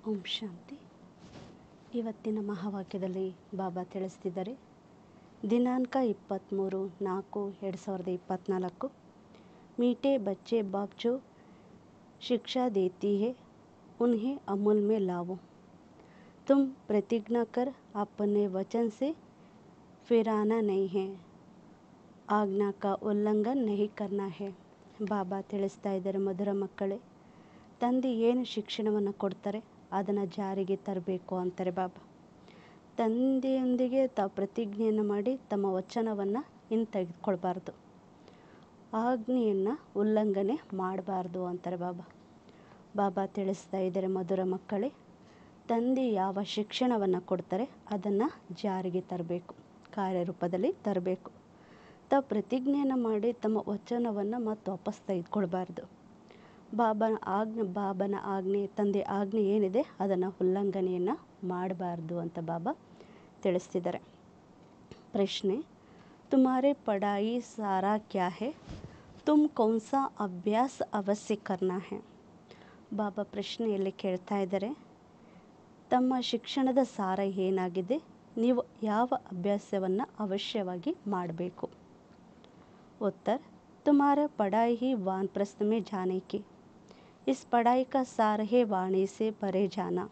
ಓಂ ಶಾಂತಿ ಇವತ್ತಿನ ಮಹಾವಾಕ್ಯದಲ್ಲಿ ಬಾಬಾ ತಿಳಿಸ್ತಿದ್ದಾರೆ ದಿನಾಂಕ ಇಪ್ಪತ್ತ್ಮೂರು ನಾಲ್ಕು ಎರಡು ಸಾವಿರದ ಇಪ್ಪತ್ತ್ನಾಲ್ಕು मीठे बच्चे बाप जो शिक्षा देती है उन्हें अमूल में लाओ तुम प्रतिज्ञा कर अपने वचन से फिराना नहीं है ಆಜ್ಞಾ ಕಾ ಉಲ್ಲಂಘನ್ ನಹಿ ಕರ್ನಾ ಹೇ ಬಾಬಾ ತಿಳಿಸ್ತಾ ಇದ್ದಾರೆ ಮಧುರ ಮಕ್ಕಳೇ ತಂದೆ ಏನು ಶಿಕ್ಷಣವನ್ನು ಕೊಡ್ತಾರೆ ಅದನ್ನು ಜಾರಿಗೆ ತರಬೇಕು ಅಂತಾರೆ ಬಾಬಾ ತಂದೆಯೊಂದಿಗೆ ತಾವು ಪ್ರತಿಜ್ಞೆಯನ್ನು ಮಾಡಿ ತಮ್ಮ ವಚನವನ್ನು ಹಿಂತೆಗೆದುಕೊಳ್ಬಾರ್ದು ಆಜ್ಞೆಯನ್ನು ಉಲ್ಲಂಘನೆ ಮಾಡಬಾರ್ದು ಅಂತಾರೆ ಬಾಬಾ ಬಾಬಾ ತಿಳಿಸ್ತಾ ಇದ್ದಾರೆ ಮಧುರ ಮಕ್ಕಳೇ ತಂದೆ ಯಾವ ಶಿಕ್ಷಣವನ್ನು ಕೊಡ್ತಾರೆ ಅದನ್ನು ಜಾರಿಗೆ ತರಬೇಕು ಕಾರ್ಯರೂಪದಲ್ಲಿ ತರಬೇಕು ತಾವು ಪ್ರತಿಜ್ಞೆಯನ್ನು ಮಾಡಿ ತಮ್ಮ ವಚನವನ್ನು ಮತ್ತೆ ವಾಪಸ್ ತೆಗೆದುಕೊಳ್ಬಾರ್ದು ಬಾಬನ ಆಜ್ಞೆ ಬಾಬನ ಆಜ್ಞೆ ತಂದೆ ಆಜ್ಞೆ ಏನಿದೆ ಅದನ್ನು ಉಲ್ಲಂಘನೆಯನ್ನು ಮಾಡಬಾರ್ದು ಅಂತ ಬಾಬಾ ತಿಳಿಸ್ತಿದ್ದಾರೆ ಪ್ರಶ್ನೆ ತುಮಾರೆ ಪಢಾಯಿ ಸಾರಾ ಕ್ಯಾ ಹೇ ತುಮ್ ಕೌನ್ ಸಾ ಅಭ್ಯಾಸ ಅವಶ್ಯ ಕರ್ನಾ ಹೇ ಬಾಬಾ ಪ್ರಶ್ನೆಯಲ್ಲಿ ಕೇಳ್ತಾ ಇದ್ದಾರೆ ತಮ್ಮ ಶಿಕ್ಷಣದ ಸಾರ ಏನಾಗಿದೆ ನೀವು ಯಾವ ಅಭ್ಯಾಸವನ್ನು ಅವಶ್ಯವಾಗಿ ಮಾಡಬೇಕು उत्तर तुम्हारा पढ़ाई ही वानप्रस्थ में जाने की इस पढ़ाई का सार है वाणी से परे जाना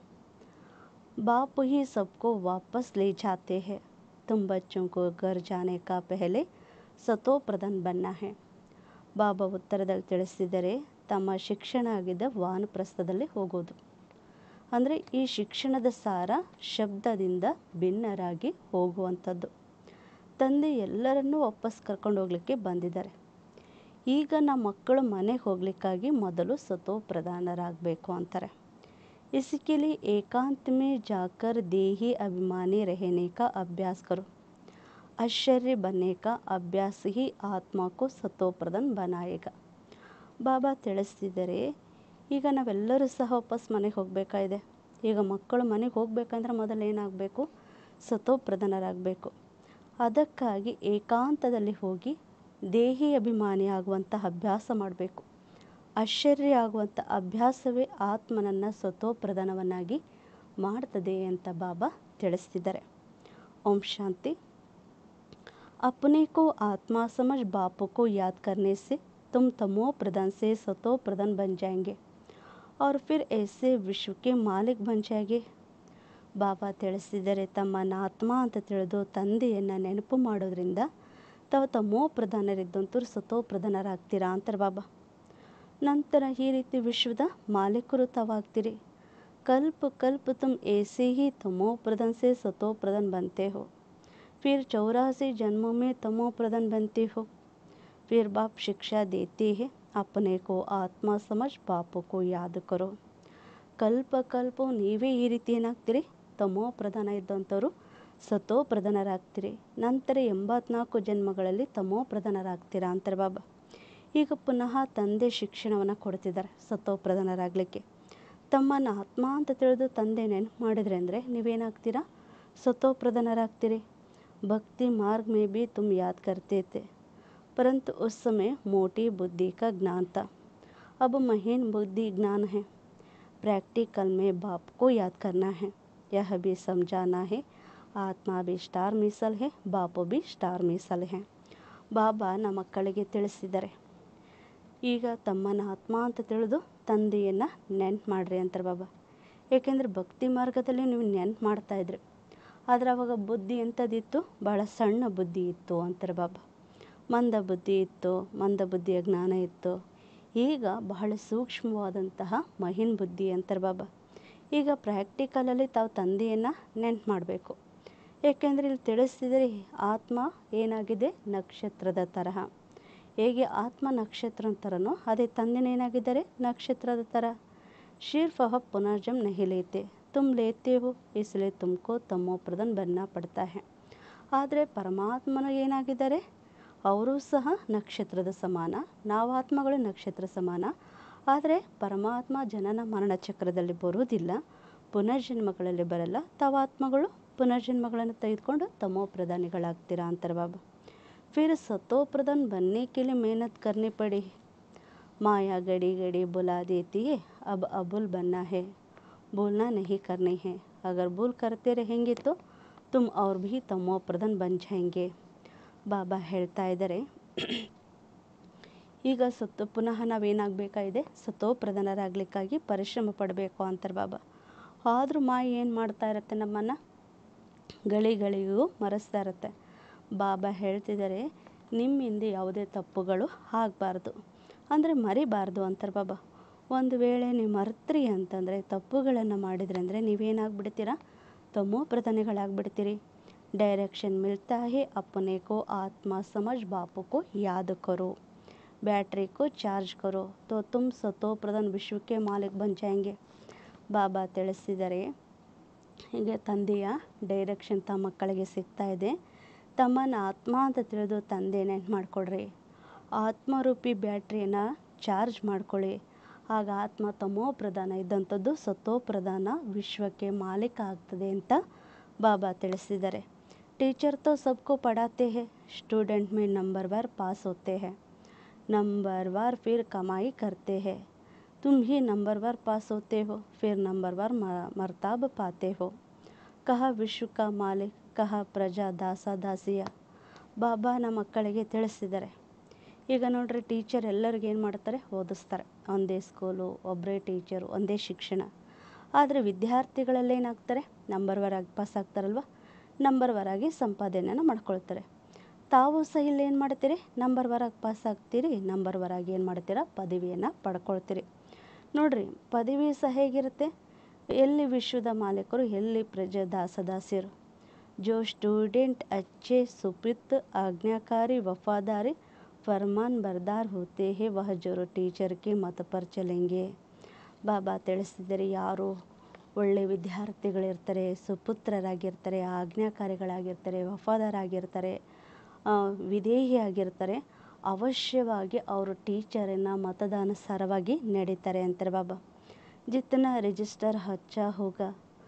बाप ही सबको वापस ले जाते हैं तुम बच्चों को घर जाने का पहले ಸತೋ ಪ್ರಧಾನ್ ಬನ್ನ ಹೇ ಬಾಬಾ ಉತ್ತರದಲ್ಲಿ ತಿಳಿಸಿದರೆ ತಮ್ಮ ಶಿಕ್ಷಣ ಆಗಿದ್ದ ವಾನಪ್ರಸ್ಥದಲ್ಲಿ ಹೋಗೋದು ಅಂದರೆ ಈ ಶಿಕ್ಷಣದ ಸಾರ ಶಬ್ದದಿಂದ ಭಿನ್ನರಾಗಿ ಹೋಗುವಂಥದ್ದು ತಂದೆ ಎಲ್ಲರನ್ನೂ ವಾಪಸ್ ಕರ್ಕೊಂಡು ಹೋಗ್ಲಿಕ್ಕೆ ಬಂದಿದ್ದಾರೆ ಈಗ ನಮ್ಮ ಮಕ್ಕಳು ಮನೆಗೆ ಹೋಗ್ಲಿಕ್ಕಾಗಿ ಮೊದಲು ಸತೋ ಪ್ರಧಾನರಾಗಬೇಕು ಅಂತಾರೆ इसके लिए एकांत में जाकर देही अभिमानी रहने का अभ्यास करो आश्चर्य बनने का अभ्यास ही आत्मा को ಸತೋಪ್ರಧಾನ್ ಬನಾಯೇಗ ಬಾಬಾ ತಿಳಿಸ್ತಿದ್ದಾರೆ ಈಗ ನಾವೆಲ್ಲರೂ ಸಹ ವಾಪಸ್ ಮನೆಗೆ ಹೋಗಬೇಕಾಗಿದೆ ಈಗ ಮಕ್ಕಳು ಮನೆಗೆ ಹೋಗ್ಬೇಕಂದ್ರೆ ಮೊದಲು ಏನಾಗಬೇಕು ಸತೋಪ್ರಧಾನರಾಗಬೇಕು ಅದಕ್ಕಾಗಿ ಏಕಾಂತದಲ್ಲಿ ಹೋಗಿ ದೇಹಿ ಅಭಿಮಾನಿ ಆಗುವಂಥ ಅಭ್ಯಾಸ ಮಾಡಬೇಕು ಆಶ್ಚರ್ಯ ಆಗುವಂಥ ಅಭ್ಯಾಸವೇ ಆತ್ಮನನ್ನು ಸ್ವತೋಪ್ರಧಾನವನ್ನಾಗಿ ಮಾಡ್ತದೆ ಅಂತ ಬಾಬಾ ತಿಳಿಸ್ತಿದ್ದಾರೆ ಓಂ ಶಾಂತಿ अपने को आत्मा समझ बापों को याद करने से तुम तमो प्रधान से सतो प्रधान बन जाएंगे और फिर ऐसे विश्व के मालिक बन जाएंगे ಬಾಬಾ ತಿಳಿಸಿದರೆ ತಮ್ಮನ್ನ ಆತ್ಮ ಅಂತ ತಿಳಿದು ತಂದೆಯನ್ನು ನೆನಪು ಮಾಡೋದ್ರಿಂದ ತಾವು ತಮೋ ಪ್ರಧಾನರಿದ್ದಂತೂ ಸತೋ ಪ್ರಧಾನರಾಗ್ತೀರಾ ಅಂತಾರೆ ಬಾಬಾ ನಂತರ ಈ ರೀತಿ ವಿಶ್ವದ ಮಾಲೀಕರು ತಾವಾಗ್ತೀರಿ ಕಲ್ಪ ಕಲ್ಪ ತುಮ್ ऐसे ही तमो प्रधान से सतो प्रधान बनते हो फिर चौरासी जन्मों में तमो प्रधान बनते हो फिर बाप शिक्षा देते हैं अपने को आत्मा समझ बापों को याद करो ಕಲ್ಪ ಕಲ್ಪ ನೀವೇ ಈ ರೀತಿ ಏನಾಗ್ತೀರಿ ತಮೋ ಪ್ರಧಾನ ಇದ್ದಂಥವ್ರು ಸತೋ ಪ್ರಧಾನರಾಗ್ತೀರಿ ನಂತರ ಎಂಬತ್ನಾಲ್ಕು ಜನ್ಮಗಳಲ್ಲಿ ತಮೋ ಪ್ರಧಾನರಾಗ್ತೀರಾ ಅಂತಾರೆ ಬಾಬಾ ಈಗ ಪುನಃ ತಂದೆ ಶಿಕ್ಷಣವನ್ನು ಕೊಡ್ತಿದ್ದಾರೆ ಸತೋ ಪ್ರಧಾನರಾಗಲಿಕ್ಕೆ ತಮ್ಮನ್ನು ಆತ್ಮ ಅಂತ ತಿಳಿದು ತಂದೆ ನೆನಪು ಮಾಡಿದ್ರೆ ಅಂದರೆ ನೀವೇನಾಗ್ತೀರಾ ಸತೋ ಪ್ರಧಾನರಾಗ್ತೀರಿ भक्ति मार्ग में भी तुम याद करते थे परंतु उस समय मोटी बुद्धि का ज्ञान था अब महीन बुद्धि ज्ञान है प्रैक्टिकल में बाप को याद करना है यह भी समझाना है ಆತ್ಮ ಬಿ ಸ್ಟಾರ್ ಮೀಸಲ್ ಹೇ ಬಾಪು ಬಿ ಸ್ಟಾರ್ ಮೀಸಲ್ ಹೇ ಬಾಬಾ ನಮ್ಮ ಮಕ್ಕಳಿಗೆ ತಿಳಿಸಿದ್ದಾರೆ ಈಗ ತಮ್ಮನ ಆತ್ಮ ಅಂತ ತಿಳಿದು ತಂದೆಯನ್ನು ನೆನ್ಪು ಮಾಡ್ರಿ ಅಂತಾರೆ ಬಾಬಾ ಏಕೆಂದರೆ ಭಕ್ತಿ ಮಾರ್ಗದಲ್ಲಿ ನೀವು ನೆನ್ಪು ಮಾಡ್ತಾಯಿದ್ರಿ ಆದರೆ ಅವಾಗ ಬುದ್ಧಿ ಎಂಥದ್ದಿತ್ತು ಭಾಳ ಸಣ್ಣ ಬುದ್ಧಿ ಇತ್ತು ಅಂತಾರೆ ಬಾಬಾ ಮಂದ ಬುದ್ಧಿ ಇತ್ತು ಮಂದ ಬುದ್ಧಿಯ ಜ್ಞಾನ ಇತ್ತು ಈಗ ಬಹಳ ಸೂಕ್ಷ್ಮವಾದಂತಹ ಮಹಿನ್ ಬುದ್ಧಿ ಅಂತಾರೆ ಬಾಬಾ ಈಗ ಪ್ರಾಕ್ಟಿಕಲಲ್ಲಿ ತಾವು ತಂದೆಯನ್ನು ನೆನ್ಪು ಮಾಡಬೇಕು ಏಕೆಂದರೆ ಇಲ್ಲಿ ತಿಳಿಸ್ತಿದ್ರೆ ಆತ್ಮ ಏನಾಗಿದೆ ನಕ್ಷತ್ರದ ತರಹ ಹೇಗೆ ಆತ್ಮ ನಕ್ಷತ್ರ ಥರನೋ ಅದೇ ತಂದೆನೇನಾಗಿದ್ದಾರೆ ನಕ್ಷತ್ರದ ಥರ ಶಿರ್ಫ್ ಅಹ ಪುನರ್ಜಮ್ ನಹಿ ಲೇತೆ तुम लेते हो इसलिए तुमको ತಮೋ ಪ್ರಧಾನ್ ಬನ್ನ ಪಡ್ತಾ ಹೇ ಆದರೆ ಪರಮಾತ್ಮನ ಏನಾಗಿದ್ದಾರೆ ಅವರು ಸಹ ನಕ್ಷತ್ರದ ಸಮಾನ ನಾವು ಆತ್ಮಗಳು ನಕ್ಷತ್ರ ಸಮಾನ ಆದರೆ ಪರಮಾತ್ಮ ಜನನ ಮರಣ ಚಕ್ರದಲ್ಲಿ ಬರುವುದಿಲ್ಲ ಪುನರ್ಜನ್ಮಗಳಲ್ಲಿ ಬರಲ್ಲ ತಾವು ಆತ್ಮಗಳು ಪುನರ್ಜನ್ಮಗಳನ್ನು ತೆಗೆದುಕೊಂಡು ತಮೋ ಪ್ರಧಾನಿಗಳಾಗ್ತೀರಾ ಅಂತಾರೆ ಬಾಬಾ ಫಿರ್ ಸತೋ ಪ್ರಧಾನ್ ಬನ್ನೆ के लिए मेहनत करनी पड़ी माया गड़ी गड़ी बुला देती है अब अबुल बनना है भूलना नहीं करनी है अगर भूल करते रहेंगे तो तुम और भी ತಮೋ ಪ್ರಧಾನ್ ಬನ್ ಜಾಯಂಗೆ ಬಾಬಾ ಹೇಳ್ತಾ ಇದ್ದಾರೆ ಈಗ ಸತ್ತು ಪುನಃ ನಾವೇನಾಗಬೇಕಾಗಿದೆ ಸತೋ ಪ್ರಧಾನರಾಗಲಿಕ್ಕಾಗಿ ಪರಿಶ್ರಮ ಪಡಬೇಕು ಅಂತಾರೆ ಬಾಬಾ ಆದರೂ ಮಾಯಿ ಏನು ಮಾಡ್ತಾ ಇರುತ್ತೆ ನಮ್ಮನ್ನು ಗಳಿಗಳಿಗೂ ಮರೆಸ್ತಾ ಇರುತ್ತೆ ಬಾಬಾ ಹೇಳ್ತಿದ್ದಾರೆ ನಿಮ್ಮಿಂದ ಯಾವುದೇ ತಪ್ಪುಗಳು ಆಗಬಾರ್ದು ಅಂದರೆ ಮರಿಬಾರ್ದು ಅಂತಾರೆ ಬಾಬಾ ಒಂದು ವೇಳೆ ನೀವು ಮರೆತ್ರಿ ಅಂತಂದರೆ ತಪ್ಪುಗಳನ್ನು ಮಾಡಿದ್ರಿ ಅಂದರೆ ನೀವೇನಾಗ್ಬಿಡ್ತೀರಾ ತಮೋ ಪ್ರಧಾನಿಗಳಾಗ್ಬಿಡ್ತೀರಿ डायरेक्शन मिलता है अपने को आत्मा समझ बापू को याद करो बैटरी को चार्ज करो तो तुम सतो प्रधान विश्व के मालिक बन जाएंगे ಬಾಬಾ ತಿಳಿಸಿದರೆ ಹೀಗೆ ತಂದೆಯ ಡೈರೆಕ್ಷನ್ ತಮ್ಮ ಮಕ್ಕಳಿಗೆ ಸಿಗ್ತಾ ಇದೆ ತಮ್ಮನ್ನು ಆತ್ಮ ಅಂತ ತಿಳಿದು ತಂದೆ ನೆನ್ಪು ಮಾಡಿಕೊಡ್ರಿ ಆತ್ಮರೂಪಿ ಬ್ಯಾಟ್ರಿಯನ್ನು ಚಾರ್ಜ್ ಮಾಡ್ಕೊಳ್ಳಿ ಆಗ ಆತ್ಮ ತಮೋ ಪ್ರಧಾನ ಇದ್ದಂಥದ್ದು ಸತೋ ಪ್ರಧಾನ ವಿಶ್ವಕ್ಕೆ ಮಾಲೀಕ ಆಗ್ತದೆ ಅಂತ ಬಾಬಾ ತಿಳಿಸಿದ್ದಾರೆ टीचर तो सबको पढ़ाते हैं स्टूडेंट में नंबर बार पास होते हैं नंबर बार फिर कमाई करते हैं तुम ही नंबर बार पास होते हो फिर नंबर बार मर्ताब पाते हो कहा विश्व का मालिक कहा ಪ್ರಜಾ ದಾಸ ದಾಸಿಯ ಬಾಬಾ ನಮ್ಮ ಮಕ್ಕಳಿಗೆ ತಿಳಿಸಿದ್ದಾರೆ ಈಗ ನೋಡ್ರಿ ಟೀಚರ್ ಎಲ್ಲರಿಗೂ ಏನು ಮಾಡ್ತಾರೆ ಓದಿಸ್ತಾರೆ ಒಂದೇ ಸ್ಕೂಲು ಒಬ್ಬರೇ ಟೀಚರು ಒಂದೇ ಶಿಕ್ಷಣ ಆದರೆ ವಿದ್ಯಾರ್ಥಿಗಳಲ್ಲಿ ಏನಾಗ್ತಾರೆ ನಂಬರ್ ವರಾಗಿ ಪಾಸ್ ಆಗ್ತಾರಲ್ವ ನಂಬರ್ ವರಾಗಿ ಸಂಪಾದನೆಯನ್ನು ಮಾಡ್ಕೊಳ್ತಾರೆ ತಾವು ಸಹ ಇಲ್ಲಿ ಏನು ಮಾಡ್ತೀರಿ ನಂಬರ್ ವರಾಗಿ ಪಾಸ್ ಆಗ್ತೀರಿ ನಂಬರ್ ವರಾಗಿ ಏನು ಮಾಡ್ತೀರಾ ಪದವಿಯನ್ನು ಪಡ್ಕೊಳ್ತೀರಿ ನೋಡ್ರಿ ಪದವಿ ಸಹ ಹೇಗಿರುತ್ತೆ ಎಲ್ಲಿ ವಿಶ್ವದ ಮಾಲೀಕರು ಎಲ್ಲಿ ಪ್ರಜೆ ದಾಸದಾಸಿಯರು जो स्टूडेंट अच्छे सुपित आज्ञाकारी वफादारी फरमान बरदार होते हैं वह जरूर टीचर के मत पर चलेंगे ಬಾಬಾ ತಿಳಿಸಿದರೆ ಯಾರು ಒಳ್ಳೆ ವಿದ್ಯಾರ್ಥಿಗಳಿರ್ತಾರೆ ಸುಪುತ್ರರಾಗಿರ್ತಾರೆ ಆಜ್ಞಾಕಾರಿಗಳಾಗಿರ್ತಾರೆ ವಫಾದಾರಾಗಿರ್ತಾರೆ ವಿಧೇಹಿಯಾಗಿರ್ತಾರೆ ಅವಶ್ಯವಾಗಿ ಅವರು ಟೀಚರನ್ನು ಮತದಾನುಸಾರವಾಗಿ ನಡೀತಾರೆ ಅಂತಾರೆ ಬಾಬಾ जितना रजिस्टर अच्छा होगा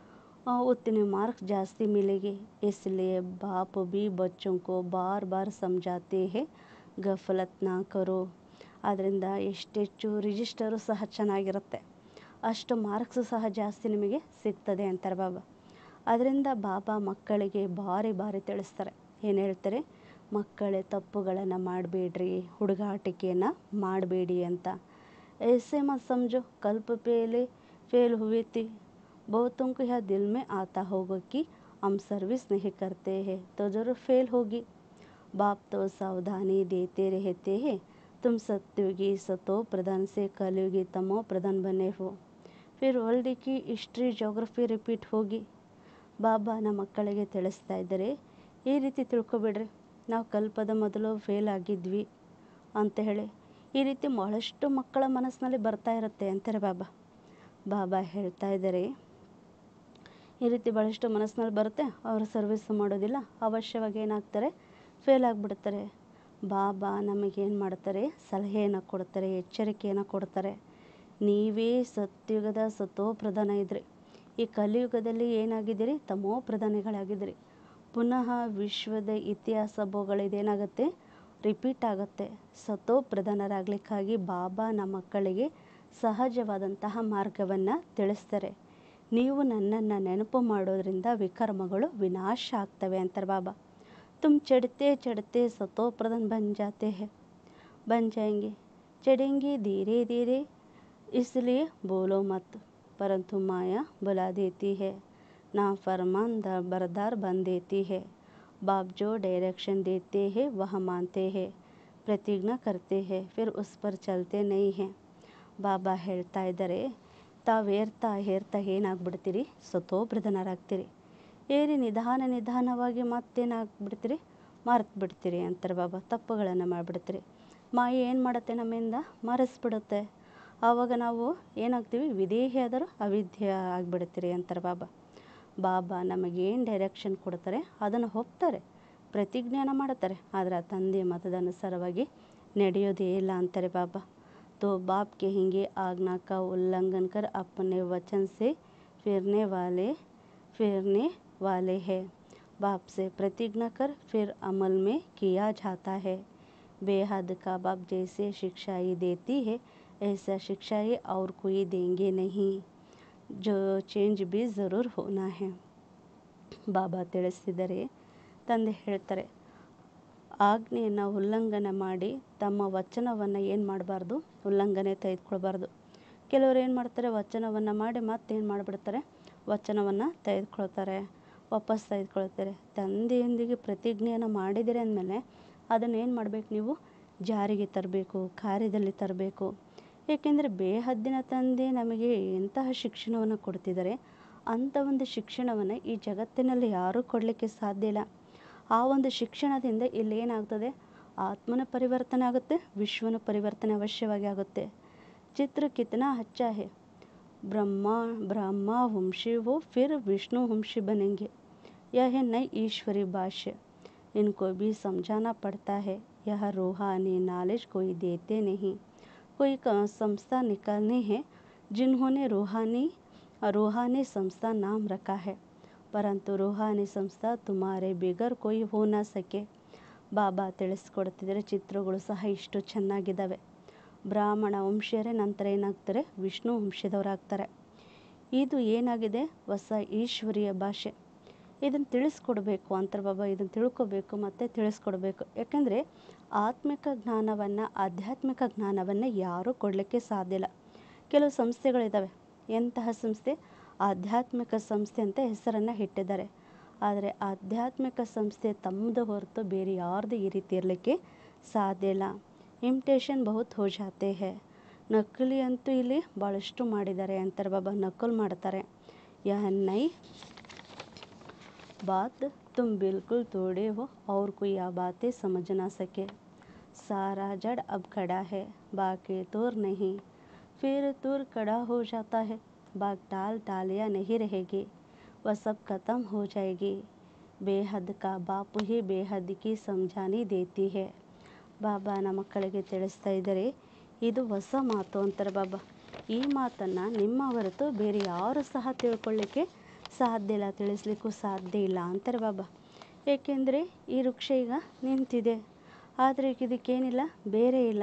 उतने मार्क्स जास्ती मिलेंगे इसलिए बाप भी बच्चों को बार बार समझाते हैं गफलत ना करो ಆದ್ದರಿಂದ ಎಷ್ಟೆಚ್ಚು ರಿಜಿಸ್ಟರು ಸಹ ಚೆನ್ನಾಗಿರುತ್ತೆ ಅಷ್ಟು ಮಾರ್ಕ್ಸು ಸಹ ಜಾಸ್ತಿ ನಿಮಗೆ ಸಿಗ್ತದೆ ಅಂತಾರೆ ಬಾಬಾ ಅದರಿಂದ ಬಾಬಾ ಮಕ್ಕಳಿಗೆ ಬಾರಿ ಬಾರಿ ತಿಳಿಸ್ತಾರೆ ಏನು ಹೇಳ್ತಾರೆ ಮಕ್ಕಳೇ ತಪ್ಪುಗಳನ್ನು ಮಾಡಬೇಡ್ರಿ ಹುಡುಗಾಟಿಕೆಯನ್ನು ಮಾಡಬೇಡಿ ಅಂತ ऐसे मत समझो कल्प पहले फेल हुए थे बहुतों को यह दिल में आता होगा कि हम सर्विस नहीं करते हैं तो ज़रूर फेल होगी बाप तो सावधानी देते रहते हैं तुम सत्युगी सतो प्रधान से कलयुगी तमो प्रधान बने हो फिर वर्ल्ड की हिस्ट्री ಜೋಗ್ರಫಿ ರಿಪೀಟ್ ಹೋಗಿ ಬಾಬಾ ನಮ್ಮ ಮಕ್ಕಳಿಗೆ ತಿಳಿಸ್ತಾ ಇದ್ದಾರೆ ಈ ರೀತಿ ತಿಳ್ಕೊಬಿಡ್ರಿ ನಾವು ಕಲ್ಪದ ಮೊದಲು ಫೇಲ್ ಆಗಿದ್ವಿ ಅಂತ ಹೇಳಿ ಈ ರೀತಿ ಬಹಳಷ್ಟು ಮಕ್ಕಳ ಮನಸ್ಸಿನಲ್ಲಿ ಬರ್ತಾ ಇರುತ್ತೆ ಅಂತಾರೆ ಬಾಬಾ ಬಾಬಾ ಹೇಳ್ತಾ ಇದ್ದಾರೆ ಈ ರೀತಿ ಭಾಳಷ್ಟು ಮನಸ್ಸಿನಲ್ಲಿ ಬರುತ್ತೆ ಅವರು ಸರ್ವಿಸ್ ಮಾಡೋದಿಲ್ಲ ಅವಶ್ಯವಾಗಿ ಏನಾಗ್ತಾರೆ ಫೇಲ್ ಆಗಿಬಿಡ್ತಾರೆ ಬಾಬಾ ನಮಗೇನು ಮಾಡ್ತಾರೆ ಸಲಹೆಯನ್ನು ಕೊಡ್ತಾರೆ ಎಚ್ಚರಿಕೆಯನ್ನು ಕೊಡ್ತಾರೆ ನೀವೇ ಸತ್ಯುಗದ ಸತೋ ಪ್ರಧಾನ ಇದ್ರಿ ಈ ಕಲಿಯುಗದಲ್ಲಿ ಏನಾಗಿದ್ದೀರಿ ತಮೋ ಪ್ರಧಾನಿಗಳಾಗಿದ್ದೀರಿ ಪುನಃ ವಿಶ್ವದ ಇತಿಹಾಸ ಭೂಗಳಿದೇನಾಗುತ್ತೆ ರಿಪೀಟ್ ಆಗುತ್ತೆ ಸತೋ ಪ್ರಧಾನರಾಗಲಿಕ್ಕಾಗಿ ಬಾಬಾ ನಮ್ಮ ಮಕ್ಕಳಿಗೆ ಸಹಜವಾದಂತಹ ಮಾರ್ಗವನ್ನು ತಿಳಿಸ್ತಾರೆ ನೀವು ನನ್ನನ್ನು ನೆನಪು ಮಾಡೋದ್ರಿಂದ ವಿಕರ್ಮಗಳು ವಿನಾಶ ಆಗ್ತವೆ ಅಂತಾರೆ ಬಾಬಾ ತುಮ್ ಚढ़ते ಚढ़ते सतो प्रधान बन जाते हैं बन जाएंगे चढ़ेंगे धीरे धीरे इसलिए बोलो मत परंतु माया बुला देती है ना फरमान बरदार बन देती है बाप जो डायरेक्शन देते हैं वह मानते हैं प्रतिज्ञा करते हैं फिर उस पर चलते नहीं हैं ಬಾಬಾ ಹೇಳ್ತಾ ಇದ್ದಾರೆ ತಾವು ಏರ್ತಾ ಏರ್ತಾ ಏನಾಗ್ಬಿಡ್ತೀರಿ ಸತೋಪ್ರಧಾನರಾಗ್ತೀರಿ ಏರಿ ನಿಧಾನ ನಿಧಾನವಾಗಿ ಮತ್ತೇನಾಗ್ಬಿಡ್ತೀರಿ ಮರೆತು ಬಿಡ್ತೀರಿ ಅಂತಾರೆ ಬಾಬಾ ತಪ್ಪುಗಳನ್ನು ಮಾಡಿಬಿಡ್ತೀರಿ ಮಾಯಿ ಏನು ಮಾಡುತ್ತೆ ನಮ್ಮಿಂದ ಮರೆಸ್ಬಿಡುತ್ತೆ ಆವಾಗ ನಾವು ಏನಾಗ್ತೀವಿ ವಿಧೇಹಿಯಾದರೂ ಅವಿದ್ಯ ಆಗಿಬಿಡ್ತೀರಿ ಅಂತಾರೆ ಬಾಬಾ ಬಾಬಾ ನಮಗೇನು ಡೈರೆಕ್ಷನ್ ಕೊಡ್ತಾರೆ ಅದನ್ನು ಹೋಗ್ತಾರೆ ಪ್ರತಿಜ್ಞೆಯನ್ನು ಮಾಡುತ್ತಾರೆ ಆದರೆ ಆ ತಂದೆ ಮತದ ಅನುಸಾರವಾಗಿ ನಡೆಯೋದೇ ಇಲ್ಲ ಅಂತಾರೆ ಬಾಬಾ तो बाप कहेंगे आज्ञा का उल्लंघन कर अपने वचन से फिरने वाले फिरने वाले हैं बाप से प्रतिज्ञा कर फिर अमल में किया जाता है बेहद का बाप जैसे शिक्षाई देती है ऐसा शिक्षाई और कोई देंगे नहीं ಜೋ ಚೇಂಜ್ ಬಿ ಜರೂರ್ ಹೋನಾ ಹೇ ಬಾಬಾ ತಿಳಿಸಿದರೆ ತಂದೆ ಹೇಳ್ತಾರೆ ಆಜ್ಞೆಯನ್ನು ಉಲ್ಲಂಘನೆ ಮಾಡಿ ತಮ್ಮ ವಚನವನ್ನು ಏನು ಮಾಡಬಾರ್ದು ಉಲ್ಲಂಘನೆ ತೆಗೆದುಕೊಳ್ಬಾರ್ದು ಕೆಲವರು ಏನು ಮಾಡ್ತಾರೆ ವಚನವನ್ನು ಮಾಡಿ ಮತ್ತೇನು ಮಾಡಿಬಿಡ್ತಾರೆ ವಚನವನ್ನು ತೆಗೆದುಕೊಳ್ತಾರೆ ವಾಪಸ್ ತೆಗೆದುಕೊಳ್ತಾರೆ ತಂದೆಯೊಂದಿಗೆ ಪ್ರತಿಜ್ಞೆಯನ್ನು ಮಾಡಿದಿರಿ ಅಂದಮೇಲೆ ಅದನ್ನು ಏನು ಮಾಡಬೇಕು ನೀವು ಜಾರಿಗೆ ತರಬೇಕು ಕಾರ್ಯದಲ್ಲಿ ತರಬೇಕು ಏಕೆಂದರೆ ಬೇಹದ್ದಿನ ತಂದೆ ನಮಗೆ ಎಂತಹ ಶಿಕ್ಷಣವನ್ನು ಕೊಡ್ತಿದ್ದಾರೆ ಅಂಥ ಒಂದು ಶಿಕ್ಷಣವನ್ನು ಈ ಜಗತ್ತಿನಲ್ಲಿ ಯಾರೂ ಕೊಡಲಿಕ್ಕೆ ಸಾಧ್ಯ ಇಲ್ಲ ಆ ಒಂದು ಶಿಕ್ಷಣದಿಂದ ಇಲ್ಲಿ ಏನಾಗ್ತದೆ ಆತ್ಮನ ಪರಿವರ್ತನೆ ಆಗುತ್ತೆ ವಿಶ್ವನ ಪರಿವರ್ತನೆ ಅವಶ್ಯವಾಗಿ ಆಗುತ್ತೆ ಚಿತ್ರ ಕಿತನಾ ಅಚ್ಚಾ ಹೇ ब्रह्मा ब्रह्मा वंशी वो फिर विष्णु वंशी बनेंगे यह है नई ईश्वरी भाष्य इनको भी समझाना पड़ता है यह रूहानी नॉलेज कोई देते नहीं कोई संस्था निकालनी है जिन्होंने रूहानी रूहानी संस्था नाम रखा है परंतु रूहानी संस्था तुम्हारे बिगर कोई हो ना सके ಬಾಬಾ ತಿಳಿಸ್ಕೊಡ್ತಿದ್ದಾರೆ ಚಿತ್ರಗಳು ಸಹ ಇಷ್ಟು ಚೆನ್ನಾಗಿದ್ದಾವೆ ಬ್ರಾಹ್ಮಣ ವಂಶೀಯರೇ ನಂತರ ಏನಾಗ್ತಾರೆ ವಿಷ್ಣು ವಂಶದವರಾಗ್ತಾರೆ ಇದು ಏನಾಗಿದೆ ಹೊಸ ಈಶ್ವರಿಯ ಭಾಷೆ ಇದನ್ನು ತಿಳಿಸ್ಕೊಡ್ಬೇಕು ಅಂತರ್ ಬಾಬಾ ಇದನ್ನು ತಿಳ್ಕೊಬೇಕು ಮತ್ತು ತಿಳಿಸ್ಕೊಡ್ಬೇಕು ಯಾಕಂದರೆ ಆತ್ಮಿಕ ಜ್ಞಾನವನ್ನು ಆಧ್ಯಾತ್ಮಿಕ ಜ್ಞಾನವನ್ನು ಯಾರೂ ಕೊಡಲಿಕ್ಕೆ ಸಾಧ್ಯ ಇಲ್ಲ ಕೆಲವು ಸಂಸ್ಥೆಗಳಿದ್ದಾವೆ ಎಂತಹ ಸಂಸ್ಥೆ ಆಧ್ಯಾತ್ಮಿಕ ಸಂಸ್ಥೆ ಅಂತ ಹೆಸರನ್ನು ಇಟ್ಟಿದ್ದಾರೆ ಆದರೆ ಆಧ್ಯಾತ್ಮಿಕ ಸಂಸ್ಥೆ ತಮ್ಮದು ಹೊರತು ಬೇರೆ ಯಾರ್ದು ಈ ರೀತಿ ಇರಲಿಕ್ಕೆ ಸಾಧ್ಯ ಇಲ್ಲ ಇಮಿಟೇಷನ್ ಬಹುತ್ ಹೋ ಜಾತೆ ಹೇ ನಕಲಿ ಅಂತೂ ಇಲ್ಲಿ ಭಾಳಷ್ಟು ಮಾಡಿದ್ದಾರೆ ಅಂತಾರೆ ಬಾಬಾ ನಕಲ್ ಮಾಡ್ತಾರೆ ಯಹ ನೈ बात तुम बिल्कुल तोड़े हो और कोई यह बातें समझ ना सके सारा जड़ अब खड़ा है बाकी तोड़ नहीं फिर तूर खड़ा हो जाता है बाग टाल टालियाँ नहीं रहेगी वह सब खत्म हो जाएगी ಬೇಹದ್ ಕಾ ಬಾಪು ಹಿ ಬೇಹದ್ಕಿ ಸಮಜಾನಿ ದೇತಿ ಹೇ ಬಾಬಾ ನಮ್ಮ ಮಕ್ಕಳಿಗೆ ತಿಳಿಸ್ತಾ ಇದ್ದಾರೆ ಇದು ಹೊಸ ಮಾತು ಅಂತಾರೆ ಬಾಬಾ ಈ ಮಾತನ್ನು ನಿಮ್ಮ ಹೊರತು ಬೇರೆ ಯಾರು ಸಹ ತಿಳ್ಕೊಳ್ಳಿಕ್ಕೆ ಸಾಧ್ಯ ಇಲ್ಲ ತಿಳಿಸ್ಲಿಕ್ಕೂ ಸಾಧ್ಯ ಇಲ್ಲ ಅಂತಾರೆ ಬಾಬಾ ಏಕೆಂದರೆ ಈ ವೃಕ್ಷ ಈಗ ನಿಂತಿದೆ ಆದರೆ ಈಗ ಇದಕ್ಕೇನಿಲ್ಲ ಬೇರೆ ಇಲ್ಲ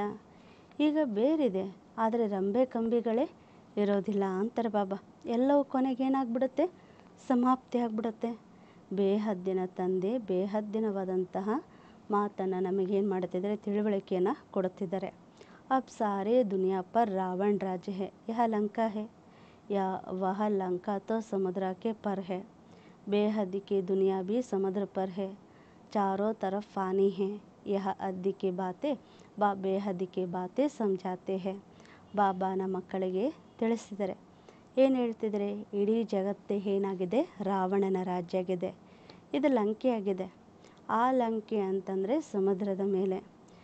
ಈಗ ಬೇರಿದೆ ಆದರೆ ರಂಬೆ ಕಂಬಿಗಳೇ ಇರೋದಿಲ್ಲ ಅಂತಾರೆ ಬಾಬಾ ಎಲ್ಲವೂ ಕೊನೆಗೆ ಏನಾಗ್ಬಿಡುತ್ತೆ ಸಮಾಪ್ತಿ ಆಗಿಬಿಡುತ್ತೆ ಬೇಹದ್ದಿನ ತಂದೆ ಬೇಹದ್ದಿನವಾದಂತಹ ಮಾತನ್ನು ನಮಗೇನು ಮಾಡ್ತಿದ್ದಾರೆ ತಿಳುವಳಿಕೆಯನ್ನು ಕೊಡುತ್ತಿದ್ದಾರೆ अब सारे दुनिया पर रावण राज्य है यह लंका है या वह लंका तो समुद्र के पर है बेहद की दुनिया भी समुद्र पर है चारों तरफ पानी है यह अद्दी की बातें बा ಬೇಹದ್ की बातें समझाते हैं ಬಾಬಾನ ಮಕ್ಕಳಿಗೆ ತಿಳಿಸಿದ್ದಾರೆ ಏನು ಹೇಳ್ತಿದ್ದಾರೆ ಇಡೀ ಜಗತ್ತೇ ಏನಾಗಿದೆ ರಾವಣನ ರಾಜ್ಯ ಆಗಿದೆ ಇದು ಲಂಕೆಯಾಗಿದೆ ಆ ಲಂಕೆ ಅಂತಂದರೆ ಸಮುದ್ರದ ಮೇಲೆ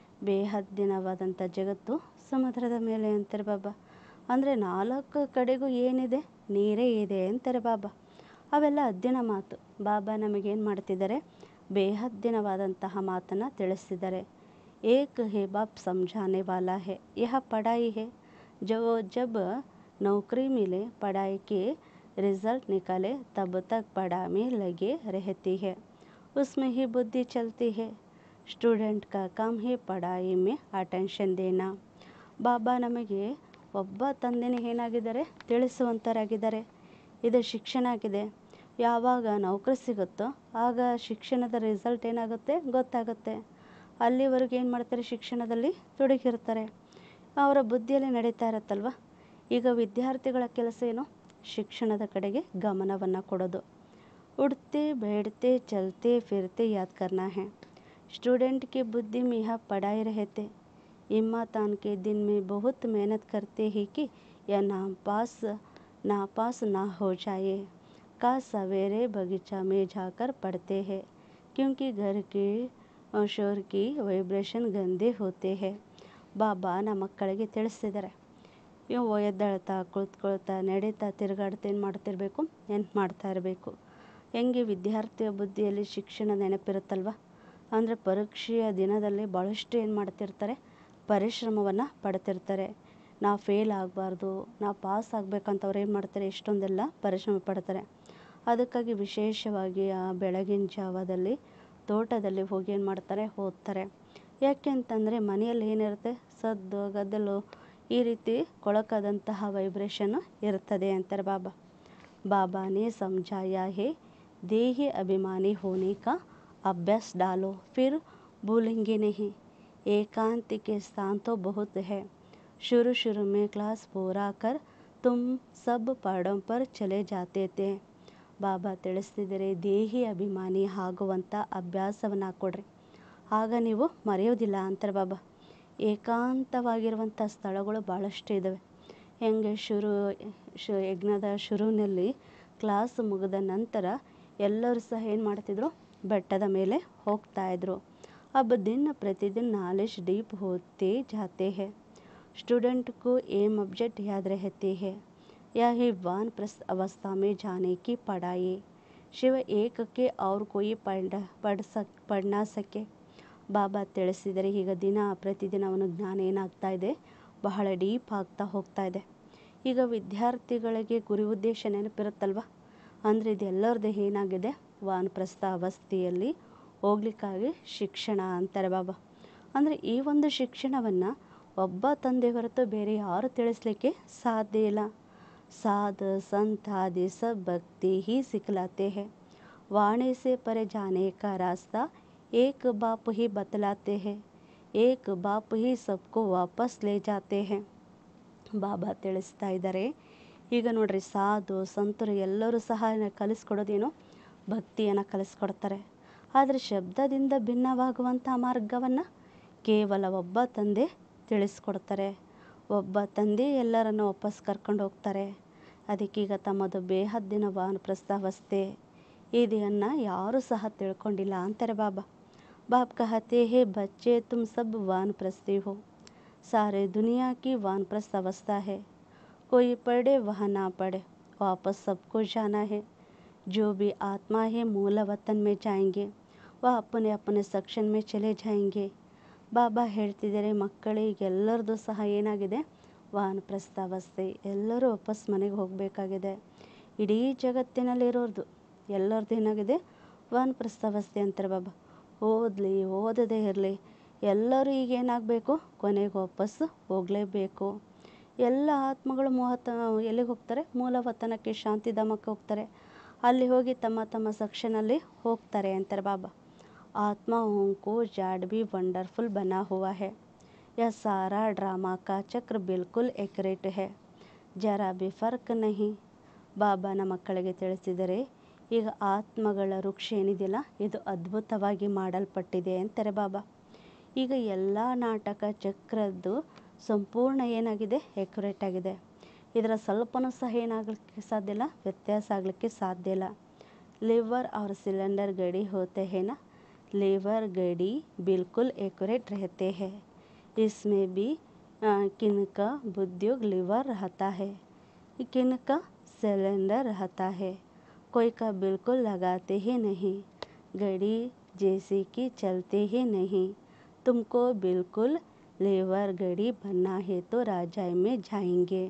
ಬೇಹದ್ದಿನವಾದಂಥ ಜಗತ್ತು ಸಮುದ್ರದ ಮೇಲೆ ಅಂತಾರೆ ಬಾಬಾ ಅಂದರೆ ನಾಲ್ಕು ಕಡೆಗೂ ಏನಿದೆ ನೀರೇ ಇದೆ ಅಂತಾರೆ ಬಾಬಾ ಅವೆಲ್ಲ ಅದ್ದಿನ ಮಾತು ಬಾಬಾ ನಮಗೇನು ಮಾಡ್ತಿದ್ದಾರೆ ಬೇಹದ್ದಿನವಾದಂತಹ ಮಾತನ್ನು ತಿಳಿಸ್ತಿದ್ದಾರೆ ಏಕ್ ಹೇ ಬಾಪ್ ಸಮझाने वाला है यह पढ़ाई है जो जब नौकरी मिले पढ़ाई के रिजल्ट निकाले तब तक पढ़ा में लगे रहती है उसमें ही बुद्धि चलती है ಸ್ಟೂಡೆಂಟ್ ಕಾ ಕಾಮ್ ಹೇ ಪಢಾಯಿ ಮೇ ಅಟೆನ್ಷನ್ ದೇನಾ ಬಾಬಾ ನಮಗೆ ಒಬ್ಬ ತಂದೆನೇ ಏನಾಗಿದ್ದಾರೆ ತಿಳಿಸುವಂಥರಾಗಿದ್ದಾರೆ ಇದು ಶಿಕ್ಷಣ ಆಗಿದೆ ಯಾವಾಗ ನೌಕರಿ ಸಿಗುತ್ತೋ ಆಗ ಶಿಕ್ಷಣದ ರಿಸಲ್ಟ್ ಏನಾಗುತ್ತೆ ಗೊತ್ತಾಗುತ್ತೆ ಅಲ್ಲಿವರೆಗೂ ಏನು ಮಾಡ್ತಾರೆ ಶಿಕ್ಷಣದಲ್ಲಿ ತೊಡಗಿರ್ತಾರೆ ಅವರ ಬುದ್ಧಿಯಲ್ಲಿ ನಡೀತಾ ಇರುತ್ತಲ್ವ ಈಗ ವಿದ್ಯಾರ್ಥಿಗಳ ಕೆಲಸ ಏನು ಶಿಕ್ಷಣದ ಕಡೆಗೆ ಗಮನವನ್ನು ಕೊಡೋದು ಉಡ್ತೆ बैठते चलते फिरते याद करना है स्टूडेंट की बुद्धि में यह पढ़ाई रहते इम्मातान के दिन में बहुत मेहनत करते ही कि यह नापास नापास ना हो जाए का सवेरे बगीचा में जाकर पढ़ते हैं क्योंकि घर के शोर की ವೈಬ್ರೇಷನ್ ಗಂದೆ ಹೋತೆ ಹೇ ಬಾಬಾ ನಮ್ಮ ಮಕ್ಕಳಿಗೆ ತಿಳಿಸ್ತಿದ್ದಾರೆ ಇವು ಎದ್ದೇಳ್ತಾ ಕುಳಿತುಕೊಳ್ತಾ ನಡೀತಾ ತಿರುಗಾಡ್ತಾ ಏನು ಮಾಡ್ತಿರ್ಬೇಕು ನೆನ್ಪು ಮಾಡ್ತಾ ಇರಬೇಕು ಹೆಂಗೆ ವಿದ್ಯಾರ್ಥಿಯ ಬುದ್ಧಿಯಲ್ಲಿ ಶಿಕ್ಷಣ ನೆನಪಿರುತ್ತಲ್ವ ಅಂದರೆ ಪರೀಕ್ಷೆಯ ದಿನದಲ್ಲಿ ಭಾಳಷ್ಟು ಏನು ಮಾಡ್ತಿರ್ತಾರೆ ಪರಿಶ್ರಮವನ್ನು ಪಡ್ತಿರ್ತಾರೆ ನಾವು ಫೇಲ್ ಆಗಬಾರ್ದು ನಾವು ಪಾಸ್ ಆಗಬೇಕಂತ ಅವ್ರು ಏನು ಮಾಡ್ತಾರೆ ಎಷ್ಟೊಂದೆಲ್ಲ ಪರಿಶ್ರಮ ಪಡ್ತಾರೆ ಅದಕ್ಕಾಗಿ ವಿಶೇಷವಾಗಿ ಆ ಬೆಳಗಿನ ಜಾವದಲ್ಲಿ ತೋಟದಲ್ಲಿ ಹೋಗಿ ಏನು ಮಾಡ್ತಾರೆ ಓದ್ತಾರೆ ಯಾಕೆ ಅಂತಂದರೆ ಮನೆಯಲ್ಲಿ ಏನಿರುತ್ತೆ ಸದ್ದು ಗದ್ದಲು ಈ ರೀತಿ ಕೊಳಕಾದಂತಹ ವೈಬ್ರೇಷನ್ನು ಇರ್ತದೆ ಅಂತಾರೆ ಬಾಬಾ बाबा ने समझाया है देही अभिमानी होने का अभ्यास डालो फिर भूलेंगे नहीं एकांत के स्थान तो बहुत है शुरू शुरू में क्लास पूरा कर तुम सब पहाड़ों पर चले जाते थे ಬಾಬಾ ತಿಳಿಸ್ತಿದ್ದಾರೆ ದೇಹಿ ಅಭಿಮಾನಿ ಆಗುವಂಥ ಅಭ್ಯಾಸವನ್ನು ಹಾಕ್ಕೊಡ್ರಿ ಆಗ ನೀವು ಮರೆಯೋದಿಲ್ಲ ಅಂತಾರೆ ಬಾಬಾ ಏಕಾಂತವಾಗಿರುವಂಥ ಸ್ಥಳಗಳು ಭಾಳಷ್ಟು ಇದ್ದಾವೆ ಹೆಂಗೆ ಶುರು ಶು ಯಜ್ಞದ ಶುರುವಿನಲ್ಲಿ ಕ್ಲಾಸ್ ಮುಗಿದ ನಂತರ ಎಲ್ಲರೂ ಸಹ ಏನು ಮಾಡ್ತಿದ್ರು ಬೆಟ್ಟದ ಮೇಲೆ ಹೋಗ್ತಾಯಿದ್ರು अब दिन प्रतिदिन नॉलेज डीप होते जाते हैं स्टूडेंट को एम ऑब्जेक्ट याद रहते हैं यह वानप्रस्थ अवस्था में जाने की पढ़ाई शिव एक के और कोई पढ़ पढ़ सक पढ़ ना सके ಬಾಬಾ ತಿಳಿಸಿದರೆ ಈಗ ದಿನ ಪ್ರತಿದಿನ ಅವನ ಜ್ಞಾನ ಏನಾಗ್ತಾ ಇದೆ ಬಹಳ ಡೀಪ್ ಆಗ್ತಾ ಹೋಗ್ತಾ ಇದೆ ಈಗ ವಿದ್ಯಾರ್ಥಿಗಳಿಗೆ ಗುರಿ ಉದ್ದೇಶ ನೆನಪಿರುತ್ತಲ್ವ ಅಂದರೆ ಇದೆಲ್ಲರದ್ದು ಏನಾಗಿದೆ ವಾನಪ್ರಸ್ಥ ಅವಸ್ಥೆಯಲ್ಲಿ ಹೋಗ್ಲಿಕ್ಕಾಗಿ ಶಿಕ್ಷಣ ಅಂತಾರೆ ಬಾಬಾ ಅಂದರೆ ಈ ಒಂದು ಶಿಕ್ಷಣವನ್ನು ಒಬ್ಬ ತಂದೆ ಹೊರತು ಬೇರೆ ಯಾರು ತಿಳಿಸ್ಲಿಕ್ಕೆ ಸಾಧ್ಯ ಇಲ್ಲ साध संत आदि सब भक्ति ही सिखलाते हैं वाणी से परे जाने का रास्ता एक बाप ही बतलाते हैं एक बाप ही सबको वापस ले जाते हैं ಬಾಬಾ ತಿಳಿಸ್ತಾ ಇದ್ದಾರೆ ಈಗ ನೋಡ್ರಿ ಸಾಧು ಸಂತರು ಎಲ್ಲರೂ ಸಹ ಕಲಿಸ್ಕೊಡೋದೇನು ಭಕ್ತಿಯನ್ನು ಕಲಿಸ್ಕೊಡ್ತಾರೆ ಆದರೆ ಶಬ್ದದಿಂದ ಭಿನ್ನವಾಗುವಂಥ ಮಾರ್ಗವನ್ನು ಕೇವಲ ಒಬ್ಬ ತಂದೆ ತಿಳಿಸ್ಕೊಡ್ತಾರೆ ಒಬ್ಬ ತಂದೆ ಎಲ್ಲರನ್ನು ವಾಪಸ್ ಕರ್ಕೊಂಡು ಹೋಗ್ತಾರೆ ಅದಕ್ಕೀಗ ತಮ್ಮದು ಬೇಹದ್ದಿನ ವಾನಪ್ರಸ್ಥಾವಸ್ಥೆ ಇದನ್ನು ಯಾರೂ ಸಹ ತಿಳ್ಕೊಂಡಿಲ್ಲ ಅಂತಾರೆ ಬಾಬಾ बाप कहते हैं बच्चे तुम सब वानप्रस्थी हो सारे दुनिया की वानप्रस्थ अवस्था है कोई पढ़े वह ना पढ़े वापस सबको जाना है जो भी आत्मा है मूल वतन में जाएंगे वह अपने अपने ಸೆಕ್ಷನ್ में ಚಲೆ ಜಾएंगे ಬಾಬಾ ಹೇಳ್ತಿದ್ದಾರೆ ಮಕ್ಕಳಿಗೆಲ್ಲರದು ಸಹ ಏನಾಗಿದೆ ವಾನಪ್ರಸ್ಥಾವಸ್ಥೆ ಎಲ್ಲರೂ ವಾಪಸ್ ಮನೆಗೆ ಹೋಗಬೇಕಾಗಿದೆ ಇಡೀ ಜಗತ್ತಿನಲ್ಲಿರೋರ್ದು ಎಲ್ಲರದ್ದು ಏನಾಗಿದೆ ವಾನಪ್ರಸ್ಥಾವಸ್ಥೆ ಅಂತಾರೆ ಬಾಬಾ ಓದಲಿ ಓದದೇ ಇರಲಿ ಎಲ್ಲರೂ ಈಗ ಏನಾಗಬೇಕು ಕೊನೆಗೆ ವಾಪಸ್ಸು ಹೋಗಲೇಬೇಕು ಎಲ್ಲ ಆತ್ಮಗಳು ಮೂವತ್ತ ಎಲ್ಲಿಗೆ ಹೋಗ್ತಾರೆ ಮೂಲ ವತನಕ್ಕೆ ಶಾಂತಿಧಾಮಕ್ಕೆ ಹೋಗ್ತಾರೆ ಅಲ್ಲಿ ಹೋಗಿ ತಮ್ಮ ತಮ್ಮ ಸೆಕ್ಷನಲ್ಲಿ ಹೋಗ್ತಾರೆ ಅಂತಾರೆ ಬಾಬಾ आत्माओं को जाड भी वंडरफुल बना हुआ है यह सारा ड्रामा का चक्र बिल्कुल एक्यूरेट है ಜರಾ ಬಿ ಫರ್ಕ್ ನಹಿ ಬಾಬಾನ ಮಕ್ಕಳಿಗೆ ತಿಳಿಸಿದರೆ ಈಗ ಆತ್ಮಗಳ ವೃಕ್ಷ ಏನಿದೆಯಲ್ಲ ಇದು ಅದ್ಭುತವಾಗಿ ಮಾಡಲ್ಪಟ್ಟಿದೆ ಅಂತಾರೆ ಬಾಬಾ ಈಗ ಎಲ್ಲ ನಾಟಕ ಚಕ್ರದ್ದು ಸಂಪೂರ್ಣ ಏನಾಗಿದೆ ಎಕ್ಯುರೇಟ್ ಆಗಿದೆ ಇದರ ಸ್ವಲ್ಪನೂ ಸಹ ಏನಾಗಲಿಕ್ಕೆ ಸಾಧ್ಯ ಇಲ್ಲ ವ್ಯತ್ಯಾಸ ಆಗಲಿಕ್ಕೆ ಸಾಧ್ಯ ಇಲ್ಲ ಲಿವರ್ और सिलेंडर गड़ी होते हैं ना लीवर गड़ी बिल्कुल एक्यूरेट रहते हैं इसमें भी किनका बुद्योग लीवर रहता है किनका सिलेंडर रहता है कोई का बिल्कुल लगाते ही नहीं गड़ी जैसे कि चलते ही नहीं तुमको बिल्कुल ಲೇವರ್ ಗಡಿ ಬನ್ನ ಹೇತು ರಾಜಾಯ್ ಮೇ ಜಾಯಿಂಗೆ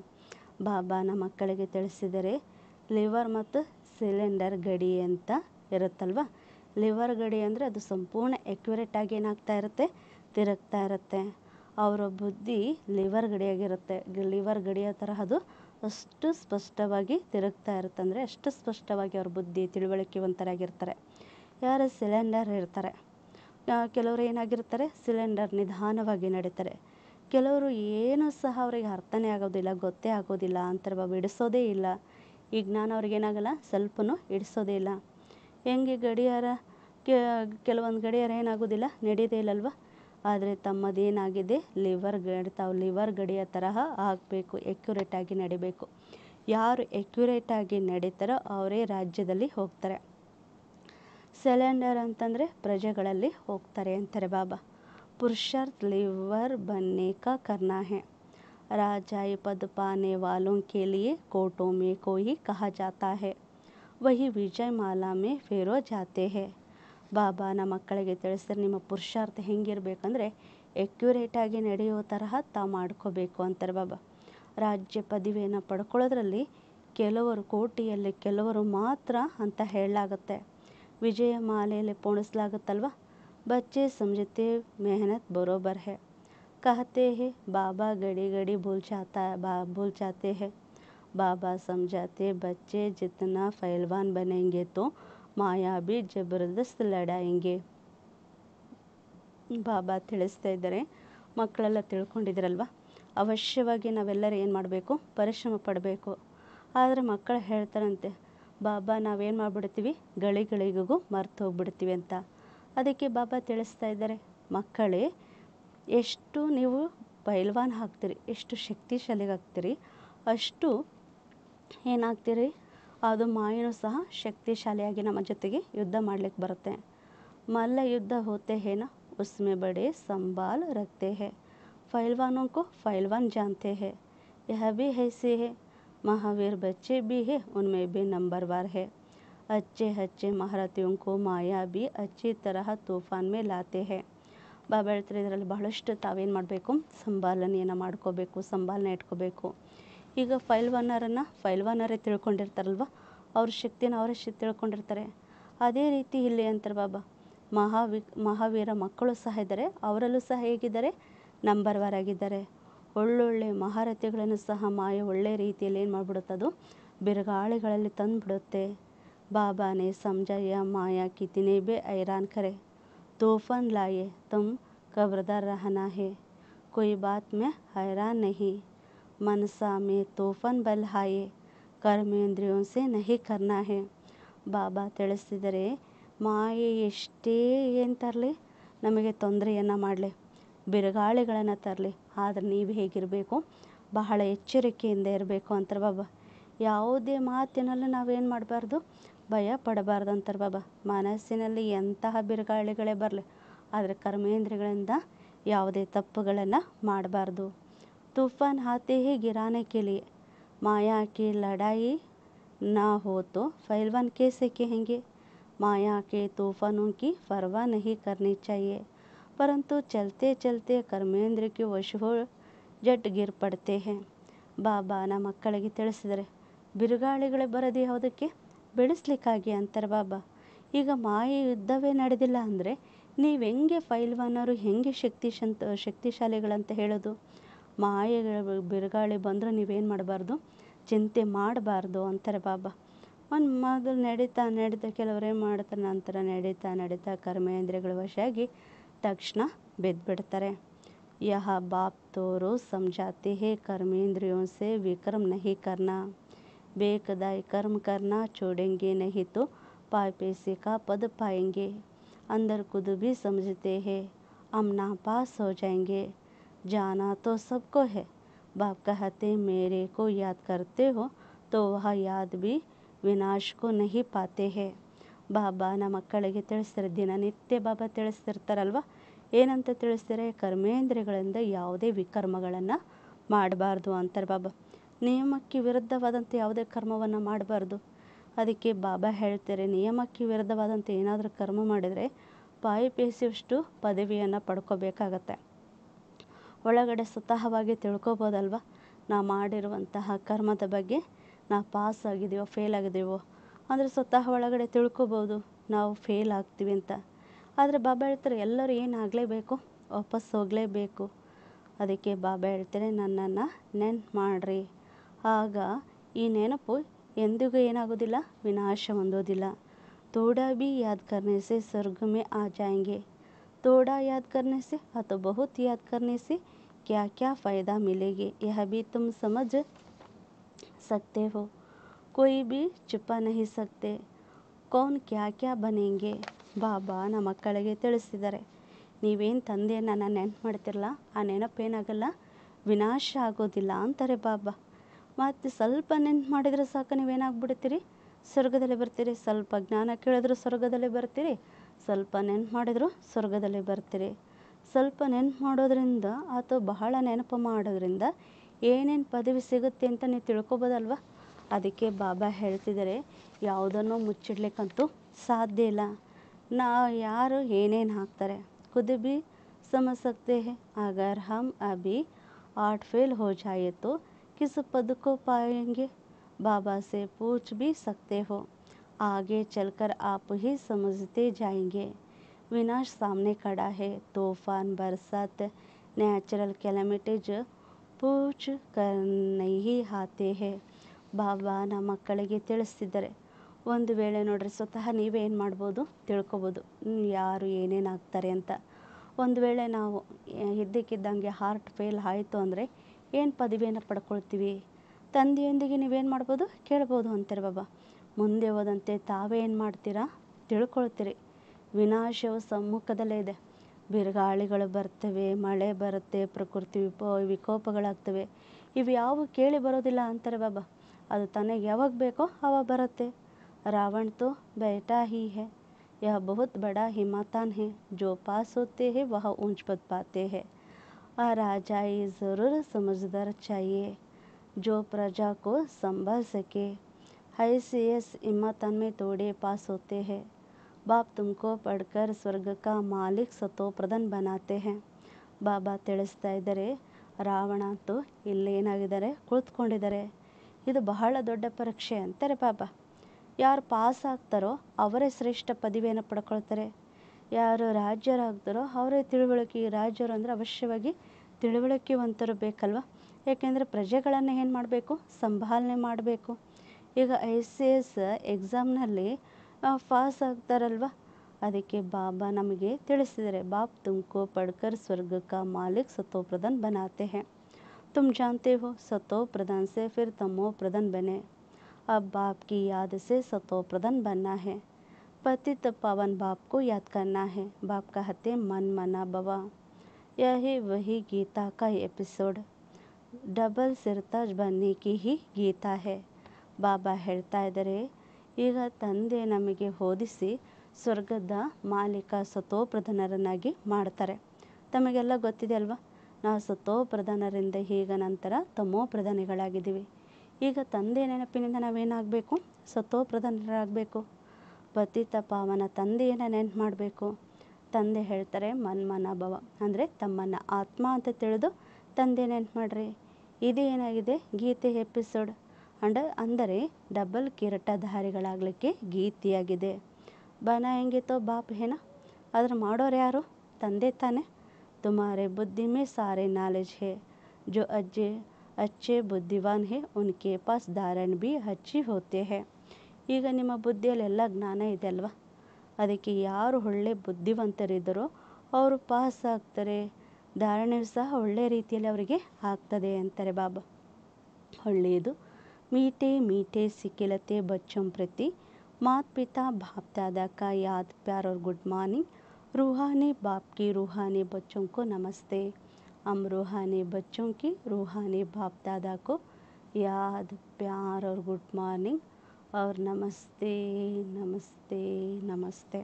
ಬಾಬಾನ ಮಕ್ಕಳಿಗೆ ತಿಳಿಸಿದರೆ ಲಿವರ್ ಮತ್ತು ಸಿಲಿಂಡರ್ ಗಡಿ ಅಂತ ಇರುತ್ತಲ್ವ ಲಿವರ್ ಗಡಿ ಅಂದರೆ ಅದು ಸಂಪೂರ್ಣ ಎಕ್ಯುರೇಟ್ ಆಗಿ ಏನಾಗ್ತಾ ಇರುತ್ತೆ ತಿರುಗ್ತಾ ಇರುತ್ತೆ ಅವರ ಬುದ್ಧಿ ಲಿವರ್ ಗಡಿಯಾಗಿರುತ್ತೆ ಲಿವರ್ ಗಡಿಯ ಥರ ಅದು ಅಷ್ಟು ಸ್ಪಷ್ಟವಾಗಿ ತಿರುಗ್ತಾ ಇರುತ್ತೆ ಅಂದರೆ ಅಷ್ಟು ಸ್ಪಷ್ಟವಾಗಿ ಅವ್ರ ಬುದ್ಧಿ ತಿಳುವಳಿಕೆವಂತರಾಗಿರ್ತಾರೆ ಯಾರು ಸಿಲಿಂಡರ್ ಇರ್ತಾರೆ ಕೆಲವರು ಏನಾಗಿರ್ತಾರೆ ಸಿಲಿಂಡರ್ ನಿಧಾನವಾಗಿ ನಡೀತಾರೆ ಕೆಲವರು ಏನೂ ಸಹ ಅವರಿಗೆ ಅರ್ಥನೇ ಆಗೋದಿಲ್ಲ ಗೊತ್ತೇ ಆಗೋದಿಲ್ಲ ಅಂತಾರೆ ಬಿಡಿಸೋದೇ ಇಲ್ಲ ಈ ಜ್ಞಾನ ಅವ್ರಿಗೆ ಏನಾಗಲ್ಲ ಸ್ವಲ್ಪನೂ ಹಿಡಿಸೋದೇ ಇಲ್ಲ ಹೆಂಗೆ ಗಡಿಯಾರ ಕೆಲವೊಂದು ಗಡಿಯಾರ ಏನಾಗೋದಿಲ್ಲ ನಡೀದೇ ಇಲ್ಲಲ್ವ ಆದರೆ ತಮ್ಮದೇನಾಗಿದೆ ಲಿವರ್ ಗಡಿ ತಾವು ಲಿವರ್ ಗಡಿಯ ತರಹ ಆಗಬೇಕು ಎಕ್ಯುರೇಟಾಗಿ ನಡಿಬೇಕು ಯಾರು ಎಕ್ಯುರೇಟಾಗಿ ನಡೀತಾರೋ ಅವರೇ ರಾಜ್ಯದಲ್ಲಿ ಹೋಗ್ತಾರೆ ಸಿಲಿಂಡರ್ ಅಂತಂದರೆ ಪ್ರಜೆಗಳಲ್ಲಿ ಹೋಗ್ತಾರೆ ಅಂತಾರೆ ಬಾಬಾ पुरुषार्थ लीवर बनने का करना है राजाई पद पाने वालों के लिए कोटों में कोई कहा जाता है वही ವಿಜಯ ಮಾಲಾ ಮೇ ಫೇರೋ ಜಾತೆ ಹೇ ಬಾಬಾನ ಮಕ್ಕಳಿಗೆ ತಿಳಿಸಿದ್ರೆ ನಿಮ್ಮ ಪುರುಷಾರ್ಥ ಹೆಂಗಿರ್ಬೇಕಂದ್ರೆ ಎಕ್ಯುರೇಟಾಗಿ ನಡೆಯೋ ತರಹ ತಾವು ಮಾಡ್ಕೋಬೇಕು ಅಂತಾರೆ ಬಾಬಾ ರಾಜ್ಯ ಪದವಿಯನ್ನು ಪಡ್ಕೊಳ್ಳೋದ್ರಲ್ಲಿ ಕೆಲವರು ಕೋಟಿಯಲ್ಲಿ ಕೆಲವರು ಮಾತ್ರ ಅಂತ ಹೇಳಲಾಗುತ್ತೆ ವಿಜಯ ಮಾಲೆಯಲ್ಲಿ ಪೋಣಿಸ್ಲಾಗುತ್ತಲ್ವ बच्चे समझते मेहनत बरोबर है कहते हैं बाबा घड़ी घड़ी भूल जाता है बा भूल जाते हैं बाबा समझाते बच्चे जितना पहलवान बनेंगे तो माया भी जबरदस्त लड़ाएंगे ಬಾಬಾ ತಿಳಿಸ್ತಾ ಇದ್ದಾರೆ ಮಕ್ಕಳೆಲ್ಲ ತಿಳ್ಕೊಂಡಿದ್ದೀರಲ್ವ ಅವಶ್ಯವಾಗಿ ನಾವೆಲ್ಲರೂ ಏನು ಮಾಡಬೇಕು ಪರಿಶ್ರಮ ಪಡಬೇಕು ಆದರೆ ಮಕ್ಕಳು ಹೇಳ್ತಾರಂತೆ ಬಾಬಾ ನಾವೇನು ಮಾಡಿಬಿಡ್ತೀವಿ ಗಳಿಗಳಿಗೂ ಮರ್ತು ಹೋಗ್ಬಿಡ್ತೀವಿ ಅಂತ ಅದಕ್ಕೆ ಬಾಬಾ ತಿಳಿಸ್ತಾ ಇದ್ದಾರೆ ಮಕ್ಕಳೇ ಎಷ್ಟು ನೀವು ಪೈಲ್ವಾನ್ ಹಾಕ್ತೀರಿ ಎಷ್ಟು ಶಕ್ತಿಶಾಲಿಗಾಗ್ತೀರಿ ಅಷ್ಟು ಏನಾಗ್ತೀರಿ ಅದು ಮಾಯನೂ ಸಹ ಶಕ್ತಿಶಾಲಿಯಾಗಿ ನಮ್ಮ ಜೊತೆಗೆ ಯುದ್ಧ ಮಾಡಲಿಕ್ಕೆ ಬರುತ್ತೆ ಮಲ್ಲ ಯುದ್ಧ ಹೋತೆ है ना उसमें बड़े संभाल रखते हैं पहलवानों को पहलवान जानते हैं यह भी ऐसे है महावीर बच्चे भी है उनमें भी नंबरवार है अच्छे अच्छे महारथियों को माया भी अच्छी तरह तूफान में लाते हैं ಬಾಬಾ ಹೇಳ್ತಾರೆ ಇದರಲ್ಲಿ ಬಹಳಷ್ಟು ತಾವೇನು ಮಾಡಬೇಕು ಸಂಭಾಲನೆಯನ್ನು ಮಾಡ್ಕೋಬೇಕು ಸಂಭಾಲನೆ ಇಟ್ಕೋಬೇಕು ಈಗ ಫೈಲ್ವಾನರನ್ನು ಫೈಲ್ವಾನರೇ ತಿಳ್ಕೊಂಡಿರ್ತಾರಲ್ವ ಅವ್ರ ಶಕ್ತಿನ ಅವರೇ ಶ್ ತಿಳ್ಕೊಂಡಿರ್ತಾರೆ ಅದೇ ರೀತಿ ಇಲ್ಲಿ ಅಂತಾರೆ ಬಾಬಾ ಮಹಾವಿ ಮಹಾವೀರ ಮಕ್ಕಳು ಸಹ ಇದ್ದಾರೆ ಅವರಲ್ಲೂ ಸಹ ಹೇಗಿದ್ದಾರೆ ನಂಬರ್ ವಾರ್ ಆಗಿದ್ದಾರೆ ಒಳ್ಳೊಳ್ಳೆ ಮಹಾರಥಿಗಳನ್ನು ಸಹ ಮಾಯ ಒಳ್ಳೆ ರೀತಿಯಲ್ಲಿ ಏನು ಮಾಡಿಬಿಡುತ್ತದು ಬಿರುಗಾಳಿಗಳಲ್ಲಿ ತಂದುಬಿಡುತ್ತೆ ಬಾಬಾನೇ ಸಮಜಾಯ ಮಾಯಾ ಕಿತಿನೇ ಬೇ ಐರಾನ್ ಕರೆ तूफान लाए तुम कब्रदार रहना है कोई बात में हैरान नहीं मनसा में तूफान बलहाए कर्मेंद्रियों से नहीं करना है ಬಾಬಾ ತಿಳಿಸ್ತಿದ್ದಾರೆ ಮಾಯೆ ಎಷ್ಟೇ ಏನು ತರಲಿ ನಮಗೆ ತೊಂದರೆಯನ್ನು ಮಾಡಲಿ ಬಿರುಗಾಳಿಗಳನ್ನು ತರಲಿ ಆದರೆ ನೀವು ಹೇಗಿರಬೇಕು ಬಹಳ ಎಚ್ಚರಿಕೆಯಿಂದ ಇರಬೇಕು ಅಂತಾರೆ ಬಾಬಾ ಯಾವುದೇ ಮಾತಿನಲ್ಲೂ ನಾವೇನು ಮಾಡಬಾರ್ದು ಭಯ ಪಡಬಾರ್ದು ಅಂತಾರೆ ಬಾಬಾ ಮನಸ್ಸಿನಲ್ಲಿ ಎಂತಹ ಬಿರುಗಾಳಿಗಳೇ ಬರಲಿ ಆದರೆ ಕರ್ಮೇಂದ್ರಿಯಗಳಿಂದ ಯಾವುದೇ ತಪ್ಪುಗಳನ್ನು ಮಾಡಬಾರ್ದು तूफान आते ही गिराने के लिए माया की लड़ाई ना हो तो पहलवान कैसे कहेंगे माया के तूफानों की परवाह नहीं करनी चाहिए परंतु चलते चलते कर्मेंद्र की वश हो ಜಟ್ ಗಿರ್ ಪಡ್ತೆ ಹೇ ಬಾಬಾ ನಮ್ಮ ಮಕ್ಕಳಿಗೆ ತಿಳಿಸಿದರೆ ಬಿರುಗಾಳಿಗಳೇ ಬರೋದು ಯಾವುದಕ್ಕೆ ಬೆಳೆಸ್ಲಿಕ್ಕಾಗಿ ಅಂತಾರೆ ಬಾಬಾ ಈಗ ಮಾಯೆ ಯುದ್ಧವೇ ನಡೆದಿಲ್ಲ ಅಂದರೆ ನೀವು ಹೆಂಗೆ ಫೈಲ್ವಾನರು ಹೆಂಗೆ ಶಕ್ತಿಶಂತ ಶಕ್ತಿಶಾಲಿಗಳಂತ ಹೇಳೋದು ಮಾಯೆಗಳ ಬಿರುಗಾಳಿ ಬಂದರೂ ನೀವೇನು ಮಾಡಬಾರ್ದು ಚಿಂತೆ ಮಾಡಬಾರ್ದು ಅಂತಾರೆ ಬಾಬಾ ಒಂದು ಮೊದಲು ನಡೀತಾ ನಡೀತಾ ಕೆಲವರು ಏನು ಮಾಡ್ತಾರೆ ನಂತರ ನಡೀತಾ ನಡೀತಾ ಕರ್ಮೇಂದ್ರಿಯಗಳ ವಶಾಗಿ ತಕ್ಷಣ ಬಿದ್ದುಬಿಡ್ತಾರೆ यह बाप तो रोज़ समझाते हैं कर्मेंद्रियों से विक्रम नहीं करना बेकदाई कर्म करना छोड़ेंगे नहीं तो पाए पैसे का पद पाएंगे अंदर खुद भी समझते हैं हम नापास हो जाएंगे जाना तो सबको है बाप कहते मेरे को याद करते हो तो वह याद भी ವಿನಾಶ್ ಕೋ ನಹಿ ಪಾತೆ ಹೇ ಬಾಬಾ ನಮ್ಮ ಮಕ್ಕಳಿಗೆ ತಿಳಿಸ್ತಾರೆ ದಿನನಿತ್ಯ ಬಾಬಾ ತಿಳಿಸ್ತಿರ್ತಾರಲ್ವ ಏನಂತ ತಿಳಿಸ್ತಾರೆ ಕರ್ಮೇಂದ್ರಿಯಗಳಿಂದ ಯಾವುದೇ ವಿಕರ್ಮಗಳನ್ನು ಮಾಡಬಾರ್ದು ಅಂತಾರೆ ಬಾಬಾ ನಿಯಮಕ್ಕೆ ವಿರುದ್ಧವಾದಂಥ ಯಾವುದೇ ಕರ್ಮವನ್ನು ಮಾಡಬಾರ್ದು ಅದಕ್ಕೆ ಬಾಬಾ ಹೇಳ್ತಾರೆ ನಿಯಮಕ್ಕೆ ವಿರುದ್ಧವಾದಂಥ ಏನಾದರೂ ಕರ್ಮ ಮಾಡಿದರೆ ಪಾಯಿ ಪೇಸಿಯಷ್ಟು ಪದವಿಯನ್ನು ಪಡ್ಕೋಬೇಕಾಗತ್ತೆ ಒಳಗಡೆ ಸ್ವತಃವಾಗಿ ತಿಳ್ಕೊಬೋದಲ್ವ ನಾವು ಮಾಡಿರುವಂತಹ ಕರ್ಮದ ಬಗ್ಗೆ ನಾವು ಪಾಸ್ ಆಗಿದ್ದೀವೋ ಫೇಲ್ ಆಗಿದ್ದೀವೋ ಅಂದರೆ ಸ್ವತಃ ಒಳಗಡೆ ತಿಳ್ಕೊಬೋದು ನಾವು ಫೇಲ್ ಆಗ್ತೀವಿ ಅಂತ ಆದರೆ ಬಾಬಾ ಹೇಳ್ತಾರೆ ಎಲ್ಲರೂ ಏನಾಗಲೇಬೇಕು ವಾಪಸ್ ಹೋಗಲೇಬೇಕು ಅದಕ್ಕೆ ಬಾಬಾ ಹೇಳ್ತಾರೆ ನನ್ನನ್ನು ನೆನ್ಪು ಮಾಡಿರಿ ಆಗ ಈ ನೆನಪು ಎಂದಿಗೂ ಏನಾಗೋದಿಲ್ಲ ವಿನಾಶ ಹೊಂದೋದಿಲ್ಲ थोड़ा भी याद करने से स्वर्ग में आ जाएंगे थोड़ा याद करने से अतो बहुत याद करने से क्या क्या फ़ायदा मिलेगी यह भी तुम समझ सकते हो कोई भी छुपा नहीं सकते ಕೌನ್ ಕ್ಯಾ ಕ್ಯಾ ಬನೆಂಗೆ ಬಾಬಾ ನಮ್ಮ ಮಕ್ಕಳಿಗೆ ತಿಳಿಸಿದ್ದಾರೆ ನೀವೇನು ತಂದೆಯನ್ನು ನಾನು ನೆನಪು ಮಾಡ್ತಿರಲ್ಲ ಆ ನೆನಪೇನಾಗಲ್ಲ ವಿನಾಶ ಆಗೋದಿಲ್ಲ ಅಂತಾರೆ ಬಾಬಾ ಮತ್ತು ಸ್ವಲ್ಪ ನೆನ್ಪು ಮಾಡಿದರೆ ಸಾಕು ನೀವೇನಾಗ್ಬಿಡ್ತೀರಿ ಸ್ವರ್ಗದಲ್ಲಿ ಬರ್ತೀರಿ ಸ್ವಲ್ಪ ಜ್ಞಾನ ಕೇಳಿದ್ರು ಸ್ವರ್ಗದಲ್ಲಿ ಬರ್ತೀರಿ ಸ್ವಲ್ಪ ನೆನ್ಪು ಮಾಡಿದ್ರು ಸ್ವರ್ಗದಲ್ಲಿ ಬರ್ತೀರಿ ಸ್ವಲ್ಪ ನೆನ್ಪು ಮಾಡೋದ್ರಿಂದ ಅಥವಾ ಬಹಳ ನೆನಪು ಮಾಡೋದ್ರಿಂದ ಏನೇನು ಪದವಿ ಸಿಗುತ್ತೆ ಅಂತ ನೀವು ತಿಳ್ಕೊಬೋದಲ್ವ ಅದಕ್ಕೆ ಬಾಬಾ ಹೇಳ್ತಿದ್ದಾರೆ ಯಾವುದನ್ನು ಮುಚ್ಚಿಡ್ಲಿಕ್ಕಂತೂ ಸಾಧ್ಯ ಇಲ್ಲ ನಾ ಯಾರು ಏನೇನು ಹಾಕ್ತಾರೆ ಖುದ್ भी समझ सकते हैं अगर हम अभी आठ फेल हो जाए तो किस पद को पाएंगे बाबा से पूछ भी सकते हो आगे चलकर आप ही समझते जाएंगे विनाश सामने खड़ा है तूफान बरसात नेचुरल कैलमिटीज पूछ कर नहीं आते हैं ಬಾಬಾ ನಮ್ಮ ಮಕ್ಕಳಿಗೆ ತಿಳಿಸ್ತಿದ್ದಾರೆ ಒಂದು ವೇಳೆ ನೋಡ್ರಿ ಸ್ವತಃ ನೀವೇ ಏನು ಮಾಡ್ಬೋದು ತಿಳ್ಕೊಬೋದು ಹ್ಮ್, ಯಾರು ಏನೇನು ಆಗ್ತಾರೆ ಅಂತ ಒಂದು ವೇಳೆ ನಾವು ಆ, ಇದ್ದಕ್ಕಿದ್ದಂಗೆ ಹಾರ್ಟ್ ಫೇಲ್ ಆಯಿತು ಅಂದರೆ ಏನು ಪದವಿಯನ್ನು ಪಡ್ಕೊಳ್ತೀವಿ ತಂದೆಯೊಂದಿಗೆ ನೀವೇನು ಮಾಡ್ಬೋದು ಕೇಳ್ಬೋದು ಅಂತಾರೆ ಬಾಬಾ ಮುಂದೆ ಹೋದಂತೆ ತಾವೇ ಏನು ಮಾಡ್ತೀರಾ ತಿಳ್ಕೊಳ್ತೀರಿ ವಿನಾಶವು ಸಮ್ಮುಖದಲ್ಲೇ ಇದೆ ಬಿರುಗಾಳಿಗಳು ಬರ್ತವೆ ಮಳೆ ಬರುತ್ತೆ ಪ್ರಕೃತಿ ವಿಪೋ ವಿಕೋಪಗಳಾಗ್ತವೆ ಇವು ಯಾವ ಕೇಳಿ ಬರೋದಿಲ್ಲ ಅಂತಾರೆ ಬಾಬಾ ಅದು ತನಗೆ ಯಾವಾಗ ಬೇಕೋ ಅವಾಗ ಬರುತ್ತೆ रावण तो बैठा ही है यह बहुत बड़ा हिमातान है जो पास होते हैं वह ऊंच पद पाते हैं और राजाई ज़रूर समझदार चाहिए जो प्रजा को संभाल सके ऐसे इस हिम्मतन में थोड़े पास होते हैं बाप तुमको पढ़कर स्वर्ग का मालिक सतोप्रधान बनाते हैं ಬಾಬಾ ತಿಳಿಸ್ತಾ ಇದ್ದಾರೆ ರಾವಣ ಅಂತೂ ಇಲ್ಲೇನಾಗಿದ್ದಾರೆ ಕುಳಿತುಕೊಂಡಿದ್ದಾರೆ ಇದು ಬಹಳ ದೊಡ್ಡ ಪರೀಕ್ಷೆ ಅಂತಾರೆ ಬಾಬಾ ಯಾರು ಪಾಸ್ ಆಗ್ತಾರೋ ಅವರೇ ಶ್ರೇಷ್ಠ ಪದವಿಯನ್ನು ಪಡ್ಕೊಳ್ತಾರೆ ಯಾರು ರಾಜ್ಯರಾಗ್ತಾರೋ ಅವರೇ ತಿಳುವಳಿಕೆ ರಾಜ್ಯರು ಅಂದರೆ ಅವಶ್ಯವಾಗಿ ತಿಳುವಳಿಕೆವಂತರು ಬೇಕಲ್ವ ಯಾಕೆಂದರೆ ಪ್ರಜೆಗಳನ್ನು ಏನು ಮಾಡಬೇಕು ಸಂಭಾಲನೆ ಮಾಡಬೇಕು ಈಗ ಐ ಸಿ ಎಸ್ ಎಕ್ಸಾಮ್ನಲ್ಲಿ ಪಾಸ್ ಆಗ್ತಾರಲ್ವ ಅದಕ್ಕೆ ಬಾಬಾ ನಮಗೆ ತಿಳಿಸಿದ್ದಾರೆ ಬಾಪ್ ತುಮको पढ़कर स्वर्ग का मालिक सतो प्रधान बनाते हैं तुम जानते हो सतो प्रधान से फिर तमो प्रधान बने अब बाप की याद से सतो प्रधान बनना है पतित पावन बाप को याद करना है बाप कहते मन मना बवा यही वही गीता का एपिसोड ಡಬಲ್ ಸಿರ್ತಾಜ್ ಬನ್ನಿಕಿ ಹಿ ಗೀತಾ ಹೇ ಬಾಬಾ ಹೇಳ್ತಾ ಇದ್ದಾರೆ ಈಗ ತಂದೆ ನಮಗೆ ಓದಿಸಿ ಸ್ವರ್ಗದ ಮಾಲೀಕ ಸತೋಪ್ರಧಾನರನ್ನಾಗಿ ಮಾಡ್ತಾರೆ ತಮಗೆಲ್ಲ ಗೊತ್ತಿದೆ ಅಲ್ವಾ ನಾವು ಸತೋಪ್ರಧಾನರಿಂದ ಈಗ ನಂತರ ತಮೋ ಪ್ರಧಾನಿಗಳಾಗಿದ್ದೀವಿ ಈಗ ತಂದೆ ನೆನಪಿನಿಂದ ನಾವೇನಾಗಬೇಕು ಸತೋಪ್ರಧಾನರಾಗಬೇಕು ಪತಿತ ಪಾವನ ತಂದೆಯನ್ನು ನೆನಪು ಮಾಡಬೇಕು ತಂದೆ ಹೇಳ್ತಾರೆ ಮನ್ಮನ ಭವ ಅಂದರೆ ತಮ್ಮನ್ನ ಆತ್ಮ ಅಂತ ತಿಳಿದು ತಂದೆ ನೆನಪು ಮಾಡ್ರಿ ಇದು ಏನಾಗಿದೆ ಗೀತೆ ಎಪಿಸೋಡ್ ಅಂಡ ಅಂದರೆ ಡಬಲ್ ಕಿರೀಟಧಾರಿಗಳಾಗಲಿಕ್ಕೆ ಗೀತೆಯಾಗಿದೆ ಬನ ಹೆಂಗೆ ತೋ ಬಾಪ್ ಹೇನ ಅದ್ರ ಮಾಡೋರು ಯಾರು ತಂದೆ ತಾನೆ ತುಮಾರೆ ಬುದ್ಧಿ ಮೇ ಸಾರೆ ನಾಲೆಜ್ ಹೇ जो अच्छे अच्छे बुद्धिवान है उनके पास धारण भी अच्छी होते हैं ಈಗ ನಿಮ್ಮ ಬುದ್ಧಿಯಲ್ಲಿ ಎಲ್ಲ ಜ್ಞಾನ ಇದೆ ಅಲ್ವಾ ಅದಕ್ಕೆ ಯಾರು ಒಳ್ಳೆ ಬುದ್ಧಿವಂತರಿದ್ದರೋ ಅವರು ಪಾಸ್ ಆಗ್ತಾರೆ ಧಾರಣೆಯು ಸಹ ಒಳ್ಳೆಯ ರೀತಿಯಲ್ಲಿ ಅವರಿಗೆ ಆಗ್ತದೆ ಅಂತಾರೆ ಬಾಬಾ ಒಳ್ಳೆಯದು मीठे मीठे सिकिलते बच्चों प्रति मात पिता बाप दादा का याद प्यार और गुड मॉर्निंग रूहानी बाप की रूहानी बच्चों को नमस्ते हम रूहानी बच्चों की रूहानी बाप दादा को याद प्यार और गुड मॉर्निंग और नमस्ते नमस्ते नमस्ते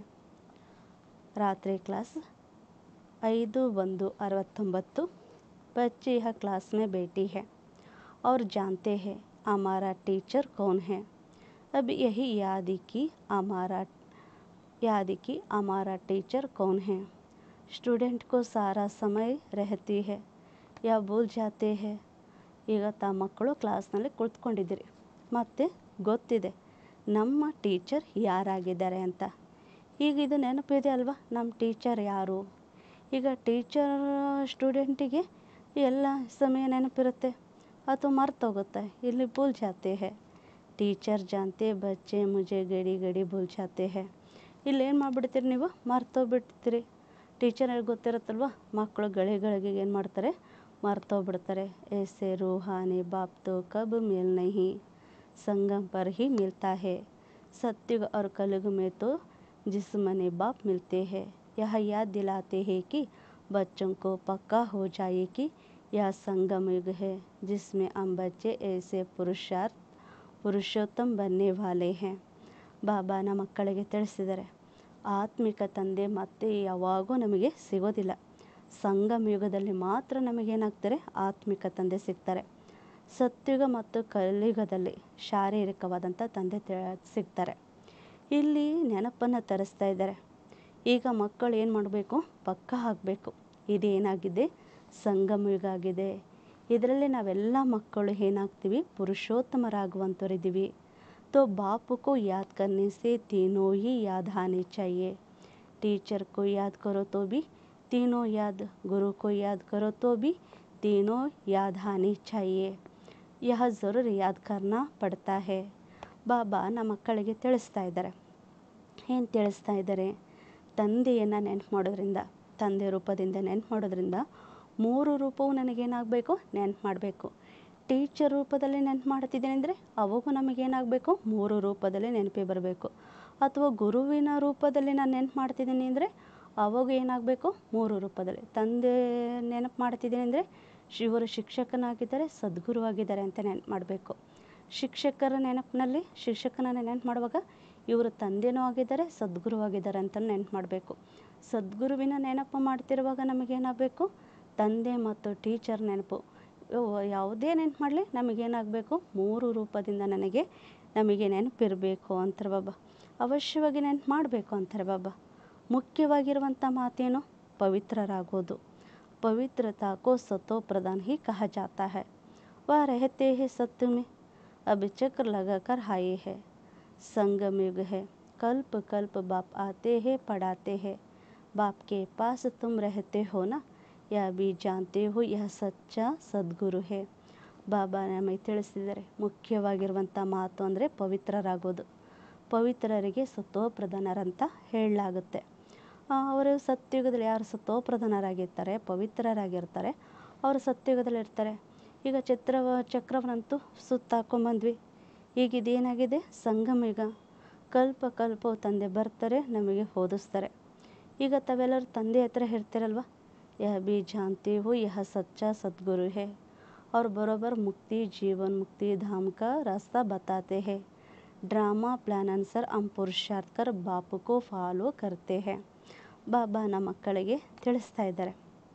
रात्रि क्लास ಐದು ಒಂದು ಅರವತ್ತೊಂಬತ್ತು बच्चे यह क्लास में बैठी है और जानते हैं हमारा टीचर कौन है अब यही याद की हमारा याद की हमारा टीचर कौन है स्टूडेंट को सारा समय रहती है या भूल जाते हैं ಈಗ ತಾ ಮಕ್ಕಳು ಕ್ಲಾಸ್ನಲ್ಲಿ ಕುಳಿತುಕೊಂಡಿದ್ದೀರಿ ಮತ್ತು ಗೊತ್ತಿದೆ ನಮ್ಮ ಟೀಚರ್ ಯಾರಾಗಿದ್ದಾರೆ ಅಂತ ಈಗ ಇದು ನೆನಪಿದೆ ಅಲ್ವಾ ನಮ್ಮ ಟೀಚರ್ ಯಾರು ಈಗ ಟೀಚರ್ ಸ್ಟೂಡೆಂಟಿಗೆ ಎಲ್ಲ ಸಮಯ ನೆನಪಿರುತ್ತೆ ಅಥವಾ ಮರ್ತೋಗುತ್ತೆ ಇಲ್ಲಿ ಭೂಲ್ ಜಾತೆ ಹೇ ಟೀಚರ್ ಜಾನ್ತೆ ಬಚ್ಚೆ ಮುಜೆ ಗಡಿ ಗಡಿ ಭೂಲ್ ಜಾತೆ ಹೇ ಇಲ್ಲಿ ಏನು ಮಾಡಿಬಿಡ್ತೀರಿ ನೀವು ಮರ್ತೋಗ್ಬಿಡ್ತೀರಿ ಟೀಚರ್ಗೆ ಗೊತ್ತಿರುತ್ತಲ್ವ ಮಕ್ಕಳು ಗಳಿಗೆ ಏನು ಮಾಡ್ತಾರೆ ಮರ್ತೋಗ್ಬಿಡ್ತಾರೆ ऐसे रूहानी बाप तो कब मिल नहीं संगम पर ही मिलता है सत्युग और कलयुग में तो जिस्मने बाप मिलते हैं यह याद दिलाते हैं कि बच्चों को पक्का हो जाए कि यह संगम युग है जिसमें हम बच्चे ऐसे पुरुषार्थ ಪುರುಷೋತ್ತಮ್ ಬನ್ನೇ ವಾಲೆ ಹೇ ಬಾಬಾನ ಮಕ್ಕಳಿಗೆ ತಿಳಿಸಿದ್ದಾರೆ ಆತ್ಮಿಕ ತಂದೆ ಮತ್ತೆ ಯಾವಾಗೂ ನಮಗೆ ಸಿಗೋದಿಲ್ಲ ಸಂಗಮ ಯುಗದಲ್ಲಿ ಮಾತ್ರ ನಮಗೇನಾಗ್ತಾರೆ ಆತ್ಮಿಕ ತಂದೆ ಸಿಗ್ತಾರೆ ಸತ್ಯುಗ ಮತ್ತು ಕಲಿಯುಗದಲ್ಲಿ ಶಾರೀರಿಕವಾದಂಥ ತಂದೆ ತೆ- ಸಿಗ್ತಾರೆ ಇಲ್ಲಿ ನೆನಪನ್ನು ತರಿಸ್ತಾ ಇದ್ದಾರೆ ಈಗ ಮಕ್ಕಳು ಏನು ಮಾಡಬೇಕು ಪಕ್ಕ ಹಾಕಬೇಕು ಇದೇನಾಗಿದೆ ಸಂಗಮ ಯುಗ ಆಗಿದೆ ಇದರಲ್ಲಿ ನಾವೆಲ್ಲ ಮಕ್ಕಳು ಏನಾಗ್ತೀವಿ ಪುರುಷೋತ್ತಮರಾಗುವಂಥವ್ರಿದ್ದೀವಿ तो बाप को याद करने से तीनों ही याद आने चाहिए टीचर को याद करो तो भी तीनों याद गुरु को याद करो तो भी तीनों याद आनी चाहिए ಯಹ ಜರೂರ್ ಯಾದ್ ಕರ್ನಾ ಪಡ್ತಾ ಹೇ ಬಾಬಾ ನಮ್ಮ ಮಕ್ಕಳಿಗೆ ತಿಳಿಸ್ತಾ ಇದ್ದಾರೆ ಏನು ತಿಳಿಸ್ತಾ ಇದ್ದಾರೆ ತಂದೆಯನ್ನು ನೆನ್ಪು ಮಾಡೋದ್ರಿಂದ ತಂದೆ ರೂಪದಿಂದ ನೆನ್ಪು ಮಾಡೋದ್ರಿಂದ ಮೂರು ರೂಪವು ನನಗೇನಾಗಬೇಕು ನೆನ್ಪು ಮಾಡಬೇಕು ಟೀಚರ್ ರೂಪದಲ್ಲಿ ನೆನ್ಪು ಮಾಡ್ತಿದ್ದೀನಿ ಅಂದರೆ ಅವಾಗೂ ನಮಗೇನಾಗಬೇಕು ಮೂರು ರೂಪದಲ್ಲಿ ನೆನಪಿ ಬರಬೇಕು ಅಥವಾ ಗುರುವಿನ ರೂಪದಲ್ಲಿ ನಾನು ನೆನ್ಪು ಮಾಡ್ತಿದ್ದೀನಿ ಅಂದರೆ ಅವಾಗ ಏನಾಗಬೇಕು ಮೂರು ರೂಪದಲ್ಲಿ ತಂದೆ ನೆನಪು ಮಾಡ್ತಿದ್ದೀನಿ ಅಂದರೆ ಇವರು ಶಿಕ್ಷಕನಾಗಿದ್ದಾರೆ ಸದ್ಗುರುವಾಗಿದ್ದಾರೆ ಅಂತ ನೆನ್ಪು ಮಾಡಬೇಕು ಶಿಕ್ಷಕರ ನೆನಪಿನಲ್ಲಿ ಶಿಕ್ಷಕನ ನೆನ್ಪು ಮಾಡುವಾಗ ಇವರು ತಂದೆನೂ ಆಗಿದ್ದಾರೆ ಸದ್ಗುರುವಾಗಿದ್ದಾರೆ ಅಂತ ನೆನ್ಪು ಮಾಡಬೇಕು ಸದ್ಗುರುವಿನ ನೆನಪು ಮಾಡ್ತಿರುವಾಗ ನಮಗೇನಾಗಬೇಕು ತಂದೆ ಮತ್ತು ಟೀಚರ್ ನೆನಪು ಯಾವುದೇ ನೆನಪು ಮಾಡಲಿ ನಮಗೇನಾಗಬೇಕು ಮೂರು ರೂಪದಿಂದ ನನಗೆ ನಮಗೆ ನೆನಪಿರಬೇಕು ಅಂತಾರೆ ಬಾಬಾ ಅವಶ್ಯವಾಗಿ ನೆನಪು ಮಾಡಬೇಕು ಅಂತಾರೆ ಬಾಬಾ ಮುಖ್ಯವಾಗಿರುವಂಥ ಮಾತೇನು ಪವಿತ್ರರಾಗೋದು पवित्रता को सतो प्रदान ही कहा जाता है वह रहते हैं सत्य में अब चक्र लगाकर आए है संगम युग है कल्प कल्प बाप आते हैं पढ़ाते हैं बाप के पास तुम रहते हो ना यह भी जानते हो यह सच्चा सद्ಗುರು है ಬಾಬಾ ನಮಗೆ ತಿಳಿಸಿದ್ದಾರೆ ಮುಖ್ಯವಾಗಿರುವಂಥ ಮಾತು ಅಂದರೆ ಪವಿತ್ರರಾಗೋದು ಪವಿತ್ರರಿಗೆ ಸತ್ವಪ್ರಧಾನರಂತ ಹೇಳಲಾಗುತ್ತೆ ಅವರು ಸತ್ಯುಗದಲ್ಲಿ ಯಾರು ಸತ್ವಪ್ರಧಾನರಾಗಿರ್ತಾರೆ ಪವಿತ್ರರಾಗಿರ್ತಾರೆ ಅವರು ಸತ್ಯುಗದಲ್ಲಿ ಇರ್ತಾರೆ ಈಗ ಚಿತ್ರವ ಚಕ್ರವನ್ನಂತೂ ಸುತ್ತಾಕೊಂಬಂದ್ವಿ ಈಗ ಇದೇನಾಗಿದೆ ಸಂಗಮಯುಗ ಕಲ್ಪ ಕಲ್ಪ ತಂದೆ ಬರ್ತಾರೆ ನಮಗೆ ಓದಿಸ್ತಾರೆ ಈಗ ತಾವೆಲ್ಲರೂ ತಂದೆ ಹತ್ರ ಇರ್ತೀರಲ್ವ ಯಹ ಬಿ ಜಾನ್ತಿ ಹೋ ಯಹ ಸಚ್ಚಾ ಸದ್ಗುರು ಹೇ और बरोबर मुक्ति जीवन मुक्ति धाम का रास्ता बताते हैं ड्रामा प्लान अनुसार हम पुरुषार्थ कर बाप को फॉलो करते हैं ಬಾಬಾ ನಮ್ಮ ಮಕ್ಕಳಿಗೆ ತಿಳಿಸ್ತಾ ಇದ್ದಾರೆ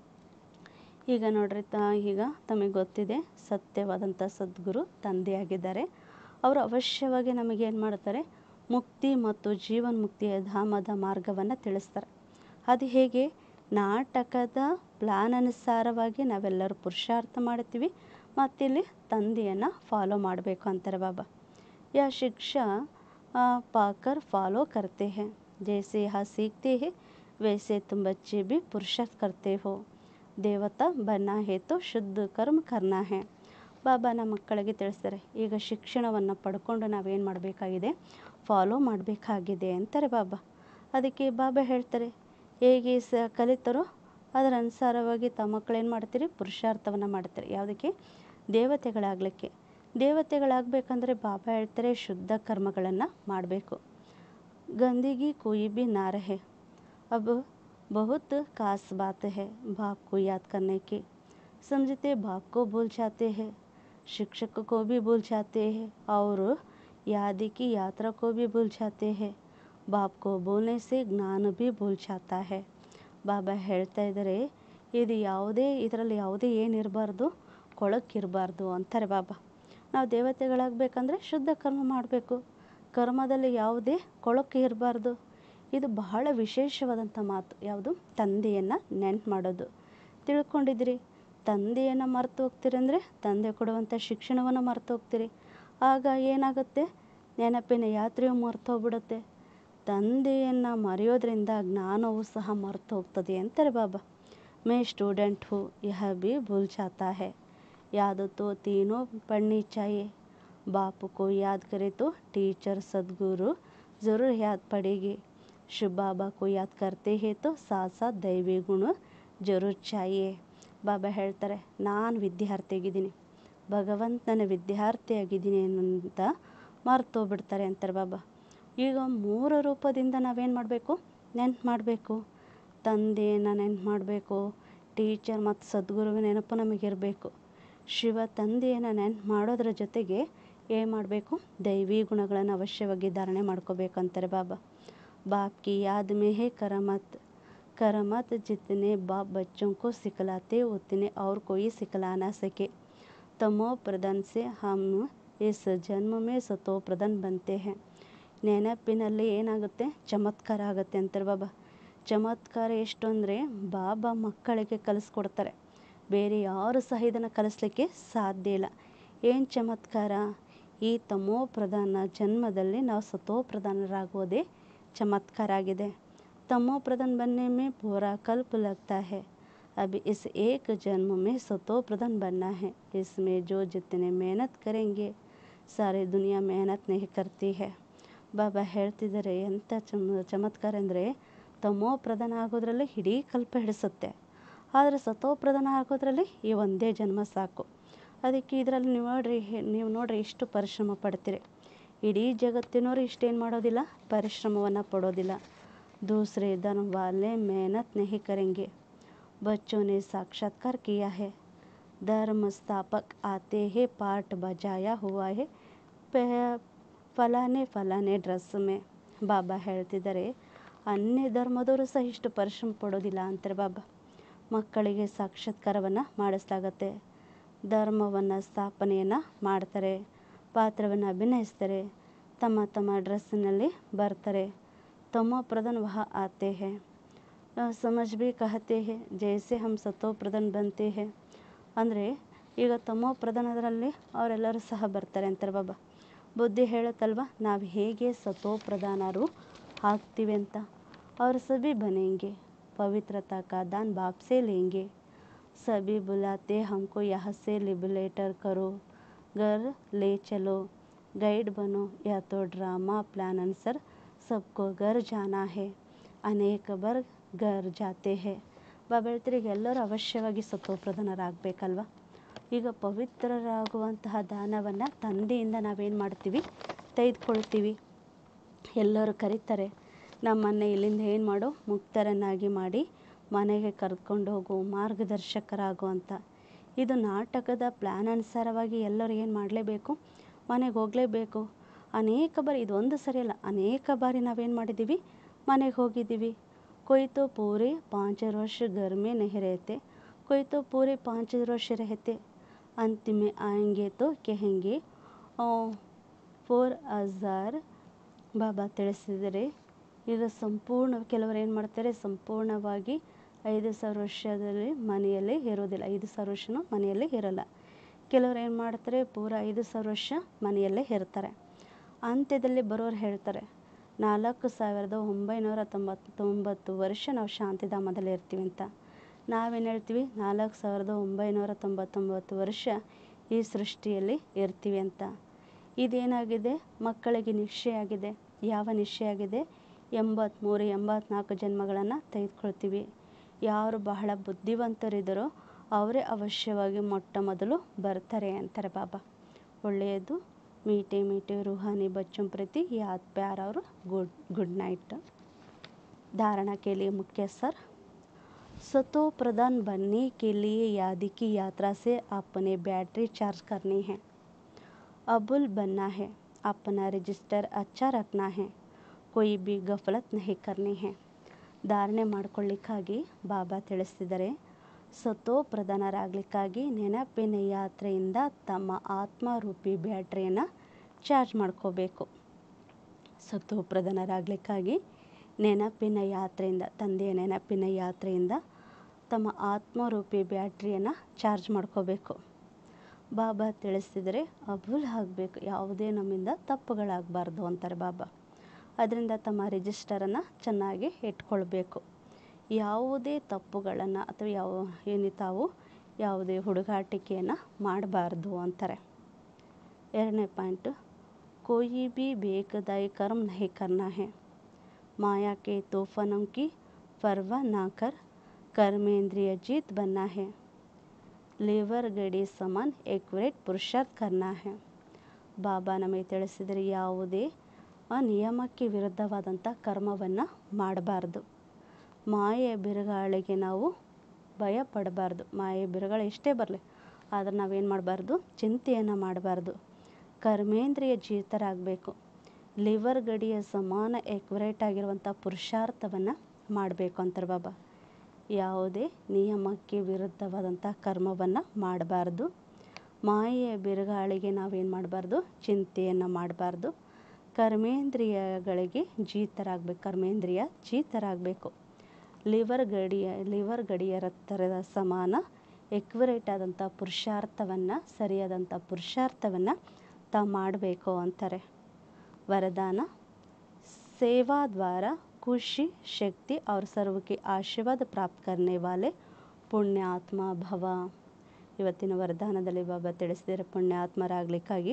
ಈಗ ನೋಡ್ರಿ ತ ಈಗ ತಮಗೆ ಗೊತ್ತಿದೆ ಸತ್ಯವಾದಂಥ ಸದ್ಗುರು ತಂದೆಯಾಗಿದ್ದಾರೆ ಅವರು ಅವಶ್ಯವಾಗಿ ನಮಗೆ ಏನು ಮಾಡ್ತಾರೆ ಮುಕ್ತಿ ಮತ್ತು ಜೀವನ್ ಮುಕ್ತಿಯ ಧಾಮದ ಮಾರ್ಗವನ್ನು ತಿಳಿಸ್ತಾರೆ ಅದು ಹೇಗೆ ನಾಟಕದ ಪ್ಲಾನ್ ಅನುಸಾರವಾಗಿ ನಾವೆಲ್ಲರೂ ಪುರುಷಾರ್ಥ ಮಾಡ್ತೀವಿ ಮತ್ತಿಲ್ಲಿ ತಂದೆಯನ್ನು ಫಾಲೋ ಮಾಡಬೇಕು ಅಂತಾರೆ ಬಾಬಾ ಯಾ ಶಿಕ್ಷಾ ಪಾಕರ್ ಫಾಲೋ करते हैं जैसे यहाँ सीखते हैं वैसे तुम बच्चे भी पुरुषार्थ करते हो ದೇವತಾ ಬನ್ನ ಹೇತು ಶುದ್ಧ ಕರ್ಮ ಕರ್ನ ಹೇ ಬಾಬಾ ನಮ್ಮ ಮಕ್ಕಳಿಗೆ ತಿಳಿಸ್ತಾರೆ ಈಗ ಶಿಕ್ಷಣವನ್ನು ಪಡ್ಕೊಂಡು ನಾವೇನು ಮಾಡಬೇಕಾಗಿದೆ ಫಾಲೋ ಮಾಡಬೇಕಾಗಿದೆ ಅಂತಾರೆ ಬಾಬಾ ಅದಕ್ಕೆ ಬಾಬಾ ಹೇಳ್ತಾರೆ ಹೇಗೆ ಸ ಕಲಿತರೋ ಅದರ ಅನುಸಾರವಾಗಿ ತಮ್ಮ ಮಕ್ಕಳೇನು ಮಾಡ್ತೀರಿ ಪುರುಷಾರ್ಥವನ್ನು ಮಾಡ್ತಾರೆ ಯಾವುದಕ್ಕೆ ದೇವತೆಗಳಾಗಲಿಕ್ಕೆ ದೇವತೆಗಳಾಗಬೇಕಂದ್ರೆ ಬಾಬಾ ಹೇಳ್ತಾರೆ ಶುದ್ಧ ಕರ್ಮಗಳನ್ನು ಮಾಡಬೇಕು ಗಂದಿಗಿ कोई भी ना रहे अब बहुत खास बात है बाप को याद करने की समझते बाप को भूल जाते हैं शिक्षक को भी भूल जाते हैं और याद की यात्रा को भी भूल जाते हैं बाप को बोलने से ಜ್ಞಾನ भी भूल जाता है ಬಾಬಾ ಹೇಳ್ತಾ ಇದ್ದಾರೆ ಇದು ಯಾವುದೇ ಇದರಲ್ಲಿ ಯಾವುದೇ ಏನಿರಬಾರ್ದು ಕೊಳಕಿರಬಾರ್ದು ಅಂತಾರೆ ಬಾಬಾ ನಾವು ದೇವತೆಗಳಾಗಬೇಕಂದ್ರೆ ಶುದ್ಧ ಕರ್ಮ ಮಾಡಬೇಕು ಕರ್ಮದಲ್ಲಿ ಯಾವುದೇ ಕೊಳಕು ಇರಬಾರ್ದು ಇದು ಬಹಳ ವಿಶೇಷವಾದಂಥ ಮಾತು ಯಾವುದು ತಂದೆಯನ್ನು ನೆನ್ಪು ಮಾಡೋದು ತಿಳ್ಕೊಂಡಿದ್ದೀರಿ ತಂದೆಯನ್ನು ಮರೆತು ಹೋಗ್ತೀರಿ ಅಂದರೆ ತಂದೆ ಕೊಡುವಂಥ ಶಿಕ್ಷಣವನ್ನು ಮರೆತು ಹೋಗ್ತೀರಿ ಆಗ ಏನಾಗುತ್ತೆ ನೆನಪಿನ ಯಾತ್ರೆಯು ಮರೆತು ಹೋಗ್ಬಿಡುತ್ತೆ ತಂದೆಯನ್ನು ಮರೆಯೋದ್ರಿಂದ ಜ್ಞಾನವೂ ಸಹ ಮರೆತು ಹೋಗ್ತದೆ ಅಂತಾರೆ ಬಾಬಾ ಮೇ ಸ್ಟೂಡೆಂಟ್ ಹೂ ಯಹ ಬಿ ಭೂಲ್ ಜಾತಾ ಹೈ ಯಾद तो तीनों पढ़नी चाहिए बाप को याद करे तो टीचर सदगुरु ज़रूर याद पड़ेगी शिव बाबा को याद करते हैं तो साथ साथ दैवी गुण जरूर चाहिए ಬಾಬಾ ಹೇಳ್ತಾರೆ ನಾನು ವಿದ್ಯಾರ್ಥಿಯಾಗಿದ್ದೀನಿ ಭಗವಂತನ ವಿದ್ಯಾರ್ಥಿಯಾಗಿದ್ದೀನಿ ಅಂತ ಮರ್ತೋಗ್ಬಿಡ್ತಾರೆ ಅಂತಾರೆ ಬಾಬಾ ಈಗ ಮೂರು ರೂಪದಿಂದ ನಾವೇನು ಮಾಡಬೇಕು ನೆನ್ಪು ಮಾಡಬೇಕು ತಂದೆಯನ್ನು ನೆನ್ಪು ಮಾಡಬೇಕು ಟೀಚರ್ ಮತ್ತು ಸದ್ಗುರುವಿನ ನೆನಪು ನಮಗಿರಬೇಕು ಶಿವ ತಂದೆಯನ್ನು ನೆನ್ಪು ಮಾಡೋದ್ರ ಜೊತೆಗೆ ಏನು ಮಾಡಬೇಕು ದೈವಿ ಗುಣಗಳನ್ನು ಅವಶ್ಯವಾಗಿ ಧಾರಣೆ ಮಾಡ್ಕೋಬೇಕಂತಾರೆ ಬಾಬಾ बाप की याद में है करमत करमत जितने बाप बच्चों को सिखलाते उतने और कोई सिखला ना सके तमो प्रधान से हम इस जन्म में सतो प्रधान बनते हैं ನೆನಪಿನಲ್ಲಿ ಏನಾಗುತ್ತೆ ಚಮತ್ಕಾರ ಆಗುತ್ತೆ ಅಂತಾರೆ ಬಾಬಾ ಚಮತ್ಕಾರ ಎಷ್ಟು ಅಂದರೆ ಬಾಬಾ ಮಕ್ಕಳಿಗೆ ಕಲಿಸ್ಕೊಡ್ತಾರೆ ಬೇರೆ ಯಾರು ಸಹ ಇದನ್ನು ಕಲಿಸ್ಲಿಕ್ಕೆ ಸಾಧ್ಯ ಇಲ್ಲ ಏನು ಚಮತ್ಕಾರ ಈ ತಮೋ ಪ್ರಧಾನ ಜನ್ಮದಲ್ಲಿ ನಾವು ಸತೋ ಪ್ರಧಾನರಾಗೋದೇ ಚಮತ್ಕಾರ ಆಗಿದೆ तमो प्रधान बनने में पूरा कल्प लगता है अब इस एक जन्म में सतो प्रधान बनना है इसमें जो जितने मेहनत करेंगे सारी दुनिया मेहनत नहीं करती है ಬಾಬಾ ಹೇಳ್ತಿದ್ದಾರೆ ಎಂಥ ಚಮ ಚಮತ್ಕಾರ ಅಂದರೆ ತಮೋ ಪ್ರಧಾನ ಆಗೋದ್ರಲ್ಲಿ ಇಡೀ ಕಲ್ಪ ಹಿಡಿಸುತ್ತೆ ಆದರೆ ಸತೋ ಪ್ರಧಾನ ಆಗೋದ್ರಲ್ಲಿ ಈ ಒಂದೇ ಜನ್ಮ ಸಾಕು ಅದಕ್ಕೆ ಇದರಲ್ಲಿ ನೀವು ನೋಡ್ರಿ ನೀವು ನೋಡ್ರಿ ಎಷ್ಟು ಪರಿಶ್ರಮ ಪಡ್ತೀರಿ ಇಡೀ ಜಗತ್ತಿನವರು ಇಷ್ಟೇನು ಮಾಡೋದಿಲ್ಲ ಪರಿಶ್ರಮವನ್ನು ಪಡೋದಿಲ್ಲ दूसरे धर्म वाले मेहनत नहीं करेंगे बच्चों ने साक्षात्कार किया है धर्म स्थापक आते हैं पाठ बजाया हुआ है ಫಲಾನೆ ಫಲಾನೆ ಡ್ರೆಸ್ ಮೇ ಬಾಬಾ ಹೇಳ್ತಿದ್ದಾರೆ ಅನ್ಯ ಧರ್ಮದವರು ಸಹ ಇಷ್ಟು ಪರಿಶ್ರಮ ಪಡೋದಿಲ್ಲ ಅಂತಾರೆ ಬಾಬಾ ಮಕ್ಕಳಿಗೆ ಸಾಕ್ಷಾತ್ಕಾರವನ್ನು ಮಾಡಿಸಲಾಗತ್ತೆ ಧರ್ಮವನ್ನು ಸ್ಥಾಪನೆಯನ್ನು ಮಾಡ್ತಾರೆ ಪಾತ್ರವನ್ನು ಅಭಿನಯಿಸ್ತಾರೆ ತಮ್ಮ ತಮ್ಮ ಡ್ರೆಸ್ಸಿನಲ್ಲಿ ಬರ್ತಾರೆ तमो प्रधान वह आते हैं समझ भी कहते हैं जैसे हम सतो प्रधान बनते हैं ಅಂದರೆ ಈಗ ತಮೋ ಪ್ರಧಾನದರಲ್ಲಿ ಅವರೆಲ್ಲರೂ ಸಹ ಬರ್ತಾರೆ ಅಂತಾರೆ ಬಾಬಾ ಬುದ್ಧಿ ಹೇಳುತ್ತಲ್ವ ನಾವು ಹೇಗೆ ಸತೋ ಪ್ರಧಾನರು ಆಗ್ತೀವಿ ಅಂತ ಅವರು ಸಭಿ ಬನೆಂಗೆ पवित्रता का दान बाप से लेंगे सभी बुलाते हमको यहाँ से लिबरेटर करो घर ले चलो गाइड बनो या तो ड्रामा प्लान आंसर सबको घर जाना है ಅನೇಕ ಬರ್ ಗರ್ ಜಾತೆ ಹೇ ಬಾಬಾ ಹೇಳ್ತಾರೆ ಈಗ ಎಲ್ಲರೂ ಅವಶ್ಯವಾಗಿ ಸತ್ವಪ್ರಧಾನರಾಗಬೇಕಲ್ವ ಈಗ ಪವಿತ್ರರಾಗುವಂತಹ ದಾನವನ್ನು ತಂದೆಯಿಂದ ನಾವೇನು ಮಾಡ್ತೀವಿ ತೆಗೆದುಕೊಳ್ತೀವಿ ಎಲ್ಲರೂ ಕರೀತಾರೆ ನಮ್ಮನ್ನು ಇಲ್ಲಿಂದ ಏನು ಮಾಡೋ ಮುಕ್ತರನ್ನಾಗಿ ಮಾಡಿ ಮನೆಗೆ ಕರ್ಕೊಂಡು ಹೋಗು ಮಾರ್ಗದರ್ಶಕರಾಗು ಅಂತ ಇದು ನಾಟಕದ ಪ್ಲ್ಯಾನ್ ಅನುಸಾರವಾಗಿ ಎಲ್ಲರೂ ಏನು ಮಾಡಲೇಬೇಕು ಮನೆಗೆ ಹೋಗಲೇಬೇಕು ಅನೇಕ ಬಾರಿ ಇದು ಒಂದು ಸರಿ ಅಲ್ಲ ಅನೇಕ ಬಾರಿ ನಾವೇನು ಮಾಡಿದ್ದೀವಿ ಮನೆಗೆ ಹೋಗಿದ್ದೀವಿ कोई तो पूरे पाँच वर्ष घर में नहीं रहते कोई तो पूरे पाँच वर्ष रहते अंत में आएंगे तो कहेंगे ಫೋರ್ ಹಜಾರ್ ಬಾಬಾ ತಿಳಿಸಿದರೆ ಈಗ ಸಂಪೂರ್ಣ ಕೆಲವರು ಏನು ಮಾಡ್ತಾರೆ ಸಂಪೂರ್ಣವಾಗಿ ಐದು ಸಾವಿರ ವರ್ಷದಲ್ಲಿ ಮನೆಯಲ್ಲಿ ಇರೋದಿಲ್ಲ ಐದು ಸಾವಿರ ವರ್ಷನೂ ಮನೆಯಲ್ಲಿ ಇರಲ್ಲ ಕೆಲವರು ಏನು ಮಾಡ್ತಾರೆ ಪೂರ ಐದು ಸಾವಿರ ವರ್ಷ ಮನೆಯಲ್ಲೇ ಇರ್ತಾರೆ ಅಂತ್ಯದಲ್ಲಿ ಬರೋರು ಹೇಳ್ತಾರೆ ನಾಲ್ಕು ಸಾವಿರದ ಒಂಬೈನೂರ ತೊಂಬತ್ತೊಂಬತ್ತು ವರ್ಷ ನಾವು ಶಾಂತಿಧಾಮದಲ್ಲಿ ಇರ್ತೀವಿ ಅಂತ ನಾವೇನು ಹೇಳ್ತೀವಿ ನಾಲ್ಕು ಸಾವಿರದ ಒಂಬೈನೂರ ತೊಂಬತ್ತೊಂಬತ್ತು ವರ್ಷ ಈ ಸೃಷ್ಟಿಯಲ್ಲಿ ಇರ್ತೀವಿ ಅಂತ ಇದೇನಾಗಿದೆ ಮಕ್ಕಳಿಗೆ ನಿಶ್ಚಯ ಆಗಿದೆ ಯಾವ ನಿಶ್ಚಯ ಆಗಿದೆ ಎಂಬತ್ತ್ಮೂರು ಎಂಬತ್ನಾಲ್ಕು ಜನ್ಮಗಳನ್ನು ತೆಗೆದುಕೊಳ್ತೀವಿ ಯಾರು ಬಹಳ ಬುದ್ಧಿವಂತರಿದ್ದರೋ ಅವರೇ ಅವಶ್ಯವಾಗಿ ಮೊಟ್ಟ ಮೊದಲು ಬರ್ತಾರೆ ಅಂತಾರೆ ಬಾಬಾ ಒಳ್ಳೆಯದು मीठे मीठे रूहानी बच्चों प्रति याद प्यार और गुड गुड नाइट धारणा के लिए मुख्य सर सतो प्रधान बनने के लिए याद की यात्रा से अपने बैटरी चार्ज करनी है अबुल बनना है अपना रजिस्टर अच्छा रखना है कोई भी गफलत नहीं करनी है ಧಾರಣೆ ಮಾಡ್ಕೊಳ್ಳಿಕ್ಕಾಗಿ ಬಾಬಾ ತಿಳಿಸ್ತಿದ್ದಾರೆ ಸತೋ ಪ್ರಧಾನರಾಗಲಿಕ್ಕಾಗಿ ನೆನಪಿನ ಯಾತ್ರೆಯಿಂದ ತಮ್ಮ ಆತ್ಮರೂಪಿ ಬ್ಯಾಟ್ರಿಯನ್ನು ಚಾರ್ಜ್ ಮಾಡ್ಕೋಬೇಕು ಸತೋ ಪ್ರಧಾನರಾಗಲಿಕ್ಕಾಗಿ ನೆನಪಿನ ಯಾತ್ರೆಯಿಂದ ತಂದೆಯ ನೆನಪಿನ ಯಾತ್ರೆಯಿಂದ ತಮ್ಮ ಆತ್ಮರೂಪಿ ಬ್ಯಾಟ್ರಿಯನ್ನು ಚಾರ್ಜ್ ಮಾಡ್ಕೋಬೇಕು ಬಾಬಾ ತಿಳಿಸ್ತಿದ್ರೆ ಅಭೂಲ್ ಆಗಬೇಕು ಯಾವುದೇ ನಮ್ಮಿಂದ ತಪ್ಪುಗಳಾಗಬಾರ್ದು ಅಂತಾರೆ ಬಾಬಾ ಅದರಿಂದ ತಮ್ಮ ರಿಜಿಸ್ಟರನ್ನು ಚೆನ್ನಾಗಿ ಇಟ್ಕೊಳ್ಬೇಕು ಯಾವುದೇ ತಪ್ಪುಗಳನ್ನು ಅಥವಾ ಯಾವ ಏನು ತಾವು ಯಾವುದೇ ಹುಡುಗಾಟಿಕೆಯನ್ನು ಮಾಡಬಾರ್ದು ಅಂತಾರೆ ಎರಡನೇ ಪಾಯಿಂಟು कोई भी बेकदाई कर्म नहीं करना है माया के तूफानों की परवाह ना कर कर्मेंद्रिय जीत बनना है ಲೇವರ್ ಗಡಿ ಸಮಾನ್ ಎಕ್ಯುರೇಟ್ ಪುರುಷಾರ್ಥ ಕರ್ನಾ ಹೇ ಬಾಬಾ ನಮಗೆ ತಿಳಿಸಿದರೆ ಯಾವುದೇ ನಿಯಮಕ್ಕೆ ವಿರುದ್ಧವಾದಂಥ ಕರ್ಮವನ್ನು ಮಾಡಬಾರ್ದು ಮಾಯೆ ಬಿರುಗಾಳಿಗೆ ನಾವು ಭಯ ಪಡಬಾರ್ದು ಮಾಯೆ ಬಿರುಗಾಳಿ ಎಷ್ಟೇ ಬರಲಿ ಆದರೆ ನಾವೇನು ಮಾಡಬಾರ್ದು ಚಿಂತೆಯನ್ನು ಮಾಡಬಾರ್ದು ಕರ್ಮೇಂದ್ರಿಯ ಜೀತರಾಗಬೇಕು ಲಿವರ್ ಗಡಿಯ ಸಮಾನ ಎಕ್ಯುರೇಟ್ ಆಗಿರುವಂಥ ಪುರುಷಾರ್ಥವನ್ನು ಮಾಡಬೇಕು ಅಂತಾರೆ ಬಾಬಾ ಯಾವುದೇ ನಿಯಮಕ್ಕೆ ವಿರುದ್ಧವಾದಂಥ ಕರ್ಮವನ್ನು ಮಾಡಬಾರ್ದು ಮಾಯೆಯ ಬಿರುಗಾಳಿಗೆ ನಾವೇನು ಮಾಡಬಾರ್ದು ಚಿಂತೆಯನ್ನು ಮಾಡಬಾರ್ದು ಕರ್ಮೇಂದ್ರಿಯಗಳಿಗೆ ಜೀತರಾಗಬೇಕು ಕರ್ಮೇಂದ್ರಿಯ ಜೀತರಾಗಬೇಕು ಲಿವರ್ ಗಡಿಯ ಲಿವರ್ ಗಡಿಯ ಥರದ ಸಮಾನ ಎಕ್ಯುರೇಟ್ ಆದಂಥ ಪುರುಷಾರ್ಥವನ್ನು ಸರಿಯಾದಂಥ ಪುರುಷಾರ್ಥವನ್ನು ತಾವು ಮಾಡಬೇಕು ಅಂತಾರೆ वरदान सेवा द्वारा खुशी शक्ति और सर्व के आशीर्वाद प्राप्त करने वाले ಪುಣ್ಯಾತ್ಮ ಭವ ಇವತ್ತಿನ ವರದಾನದಲ್ಲಿ ಬಾಬಾ ತಿಳಿಸಿದರೆ ಪುಣ್ಯಾತ್ಮರಾಗಲಿಕ್ಕಾಗಿ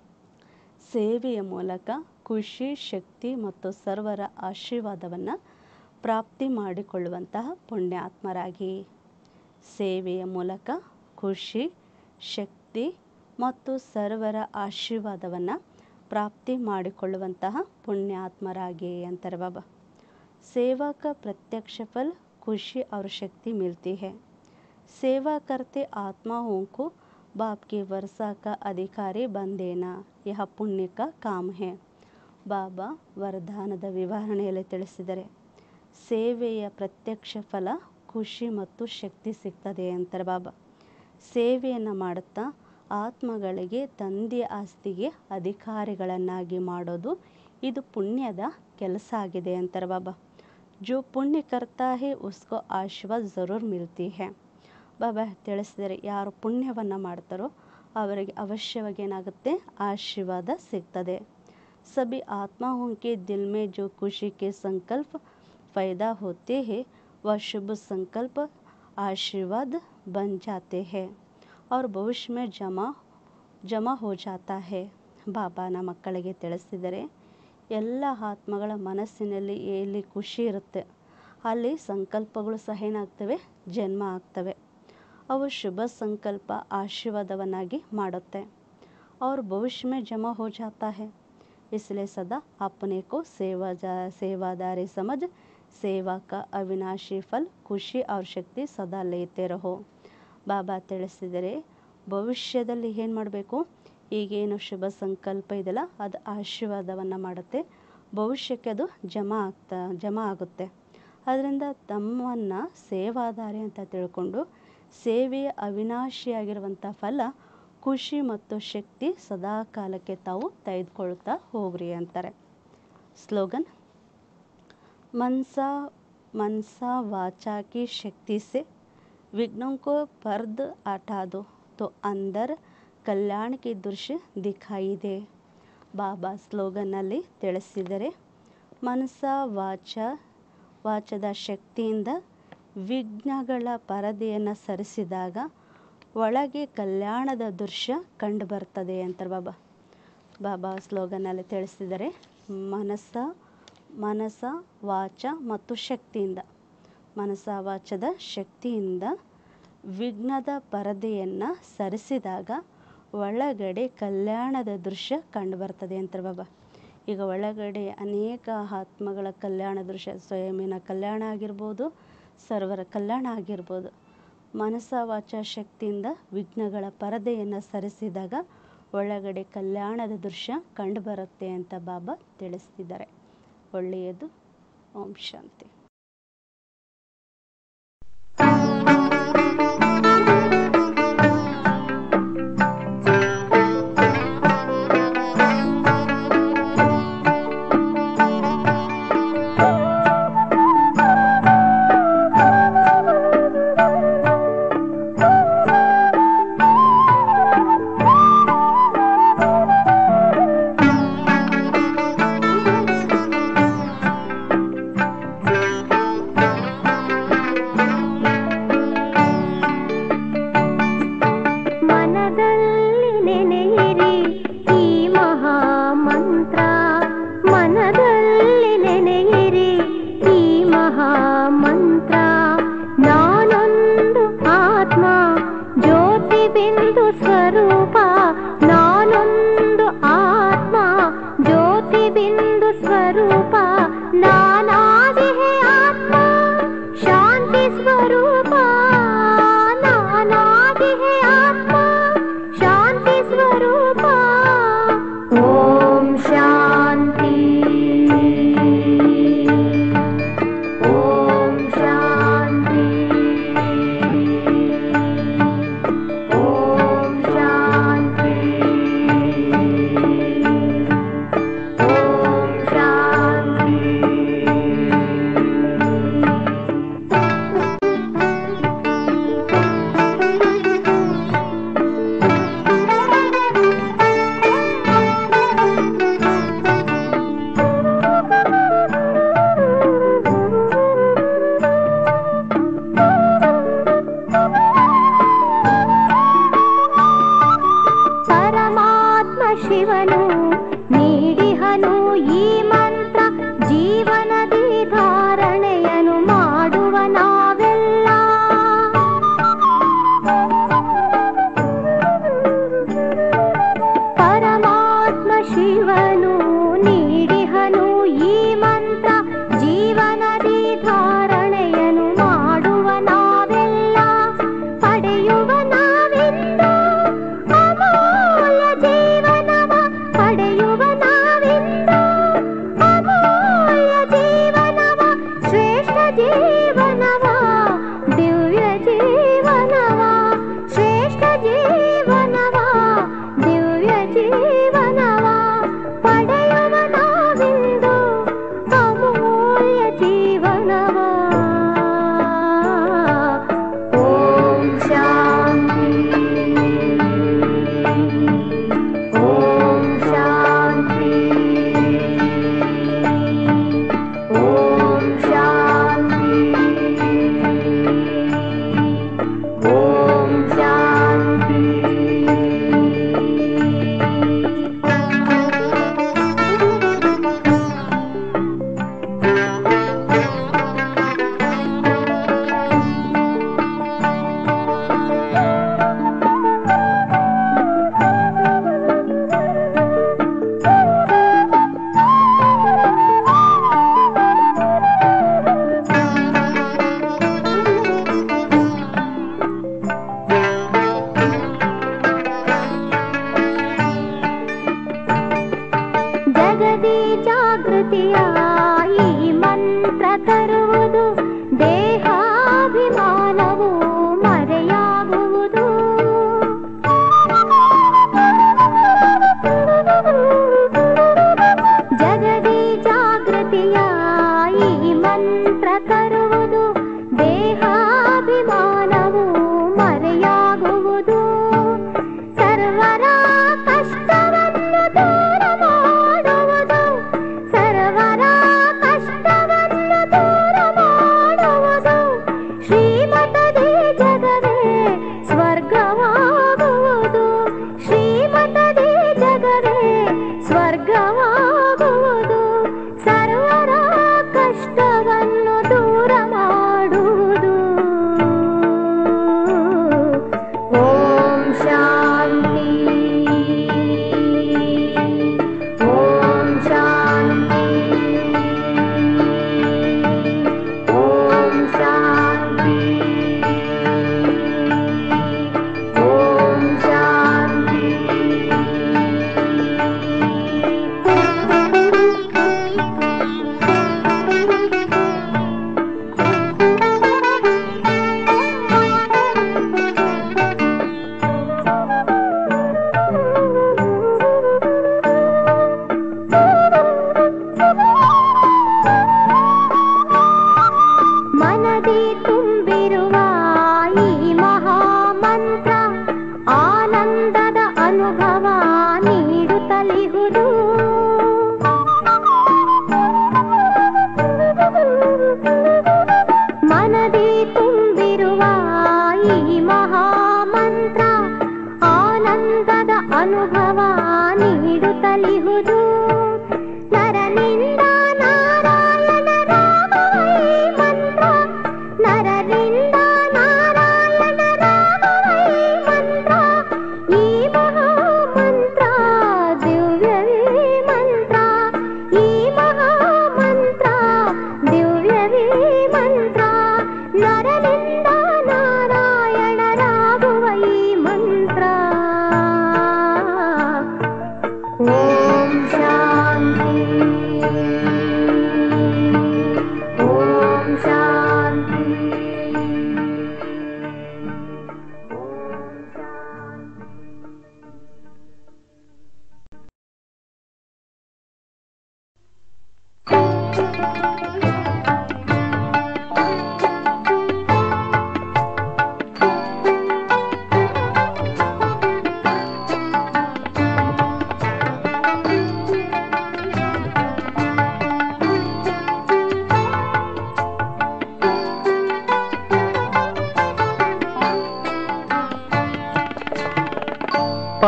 ಸೇವೆಯ ಮೂಲಕ ಖುಷಿ ಶಕ್ತಿ ಮತ್ತು ಸರ್ವರ ಆಶೀರ್ವಾದವನ್ನು ಪ್ರಾಪ್ತಿ ಮಾಡಿಕೊಳ್ಳುವಂತಹ ಪುಣ್ಯಾತ್ಮರಾಗಿ ಸೇವೆಯ ಮೂಲಕ ಖುಷಿ ಶಕ್ತಿ ಮತ್ತು ಸರ್ವರ ಆಶೀರ್ವಾದವನ್ನು ಪ್ರಾಪ್ತಿ ಮಾಡಿಕೊಳ್ಳುವಂತಹ ಪುಣ್ಯಾತ್ಮರಾಗಿ ಅಂತಾರೆ ಬಾಬಾ सेवा का प्रत्यक्ष फल खुशी और शक्ति मिलती है सेवा करते आत्माओं को बाप की वर्षा का अधिकारी बन देना यह पुण्य का काम है ಬಾಬಾ ವರದಾನದ ವಿವರಣೆಯಲ್ಲಿ ತಿಳಿಸಿದರೆ ಸೇವೆಯ ಪ್ರತ್ಯಕ್ಷ ಫಲ ಖುಷಿ ಮತ್ತು ಶಕ್ತಿ ಸಿಗ್ತದೆ ಅಂತಾರೆ ಬಾಬಾ ಸೇವೆಯನ್ನು ಮಾಡುತ್ತಾ ಆತ್ಮಗಳಿಗೆ ತಂದೆಯ ಆಸ್ತಿಗೆ ಅಧಿಕಾರಿಗಳನ್ನಾಗಿ ಮಾಡೋದು ಇದು ಪುಣ್ಯದ ಕೆಲಸ ಆಗಿದೆ ಅಂತಾರೆ ಬಾಬಾ जो पुण्य करता है उसको ಆಶೀರ್ವಾದ ಜರೂರ್ ಮಿಲ್ತಿ ಹೇ ಬಾಬಾ ತಿಳಿಸಿದರೆ ಯಾರು ಪುಣ್ಯವನ್ನು ಮಾಡ್ತಾರೋ ಅವರಿಗೆ ಅವಶ್ಯವಾಗಿ ಏನಾಗುತ್ತೆ ಆಶೀರ್ವಾದ ಸಿಗ್ತದೆ सभी आत्माओं के दिल में जो खुशी के संकल्प पैदा होते हैं वह शुभ संकल्प आशीर्वाद बन जाते हैं और भविष्य में जमा ಜಮಾ ಹೋ ಜಾತಾ ಹೇ ಬಾಬಾನ ಮಕ್ಕಳಿಗೆ ತಿಳಿಸಿದರೆ ಎಲ್ಲ ಆತ್ಮಗಳ ಮನಸ್ಸಿನಲ್ಲಿ ಎಲ್ಲಿ ಖುಷಿ ಇರುತ್ತೆ ಅಲ್ಲಿ ಸಂಕಲ್ಪಗಳು ಸಹ ಏನಾಗ್ತವೆ ಜನ್ಮ ಆಗ್ತವೆ ಅವು ಶುಭ ಸಂಕಲ್ಪ ಆಶೀರ್ವಾದವನ್ನಾಗಿ ಮಾಡುತ್ತೆ और भविष्य में जमा हो जाता है इसलिए सदा अपने को सेवा जा सेवादारी समझ सेवा का अविनाशी फल ಖುಷಿ और ಶಕ್ತಿ ಸದಾ ಲೇತೆ ರಹೋ ಬಾಬಾ ತಿಳಿಸಿದರೆ ಭವಿಷ್ಯದಲ್ಲಿ ಏನು ಮಾಡಬೇಕು ಈಗೇನು ಶುಭ ಸಂಕಲ್ಪ ಇದೆಯಲ್ಲ ಅದು ಆಶೀರ್ವಾದವನ್ನು ಮಾಡುತ್ತೆ ಭವಿಷ್ಯಕ್ಕೆ ಅದು ಜಮಾ ಆಗ್ತಾ ಜಮಾ ಆಗುತ್ತೆ ಅದರಿಂದ ತಮ್ಮನ್ನು ಸೇವಾದಾರಿ ಅಂತ ತಿಳ್ಕೊಂಡು ಸೇವೆಯ ಅವಿನಾಶಿಯಾಗಿರುವಂಥ ಫಲ ಖುಷಿ ಮತ್ತು ಶಕ್ತಿ ಸದಾ ಕಾಲಕ್ಕೆ ತಾವು ತೆಗೆದುಕೊಳ್ತಾ ಹೋಗ್ರಿ ಅಂತಾರೆ ಸ್ಲೋಗನ್ ಮನ್ಸಾ ಮನ್ಸಾ ವಾಚಾ ಕಿ ಶಕ್ತಿ से विघ्नों को पर्द हटा दो तो अंदर ಕಲ್ಯಾಣ ಕಿ ದೃಶ್ಯ ದಿಖಾಯಿ ದೆ ಬಾಬಾ ಸ್ಲೋಗನ್ನಲ್ಲಿ ತಿಳಿಸಿದರೆ ಮನಸ ವಾಚ ವಾಚದ ಶಕ್ತಿಯಿಂದ ವಿಘ್ನಗಳ ಪರದೆಯನ್ನು ಸರಿಸಿದಾಗ ಒಳಗೆ ಕಲ್ಯಾಣದ ದೃಶ್ಯ ಕಂಡು ಬರ್ತದೆ ಅಂತಾರೆ ಬಾಬಾ ಬಾಬಾ ಸ್ಲೋಗನ್ನಲ್ಲಿ ತಿಳಿಸಿದರೆ ಮನಸ್ಸ ಮನಸ ವಾಚ ಮತ್ತು ಶಕ್ತಿಯಿಂದ ಮನಸ ವಾಚದ ಶಕ್ತಿಯಿಂದ ವಿಘ್ನದ ಪರದೆಯನ್ನು ಸರಿಸಿದಾಗ ಒಳಗಡೆ ಕಲ್ಯಾಣದ ದೃಶ್ಯ ಕಂಡುಬರ್ತದೆ ಅಂತಾರೆ ಬಾಬಾ ಈಗ ಒಳಗಡೆ ಅನೇಕ ಆತ್ಮಗಳ ಕಲ್ಯಾಣ ದೃಶ್ಯ ಸ್ವಯಂನ ಕಲ್ಯಾಣ ಆಗಿರ್ಬೋದು ಸರ್ವರ ಕಲ್ಯಾಣ ಆಗಿರ್ಬೋದು ಮನಸ ವಾಚ ಶಕ್ತಿಯಿಂದ ವಿಘ್ನಗಳ ಪರದೆಯನ್ನು ಸರಿಸಿದಾಗ ಒಳಗಡೆ ಕಲ್ಯಾಣದ ದೃಶ್ಯ ಕಂಡುಬರುತ್ತೆ ಅಂತ ಬಾಬಾ ತಿಳಿಸ್ತಿದ್ದಾರೆ ಒಳ್ಳೆಯದು ಓಂ ಶಾಂತಿ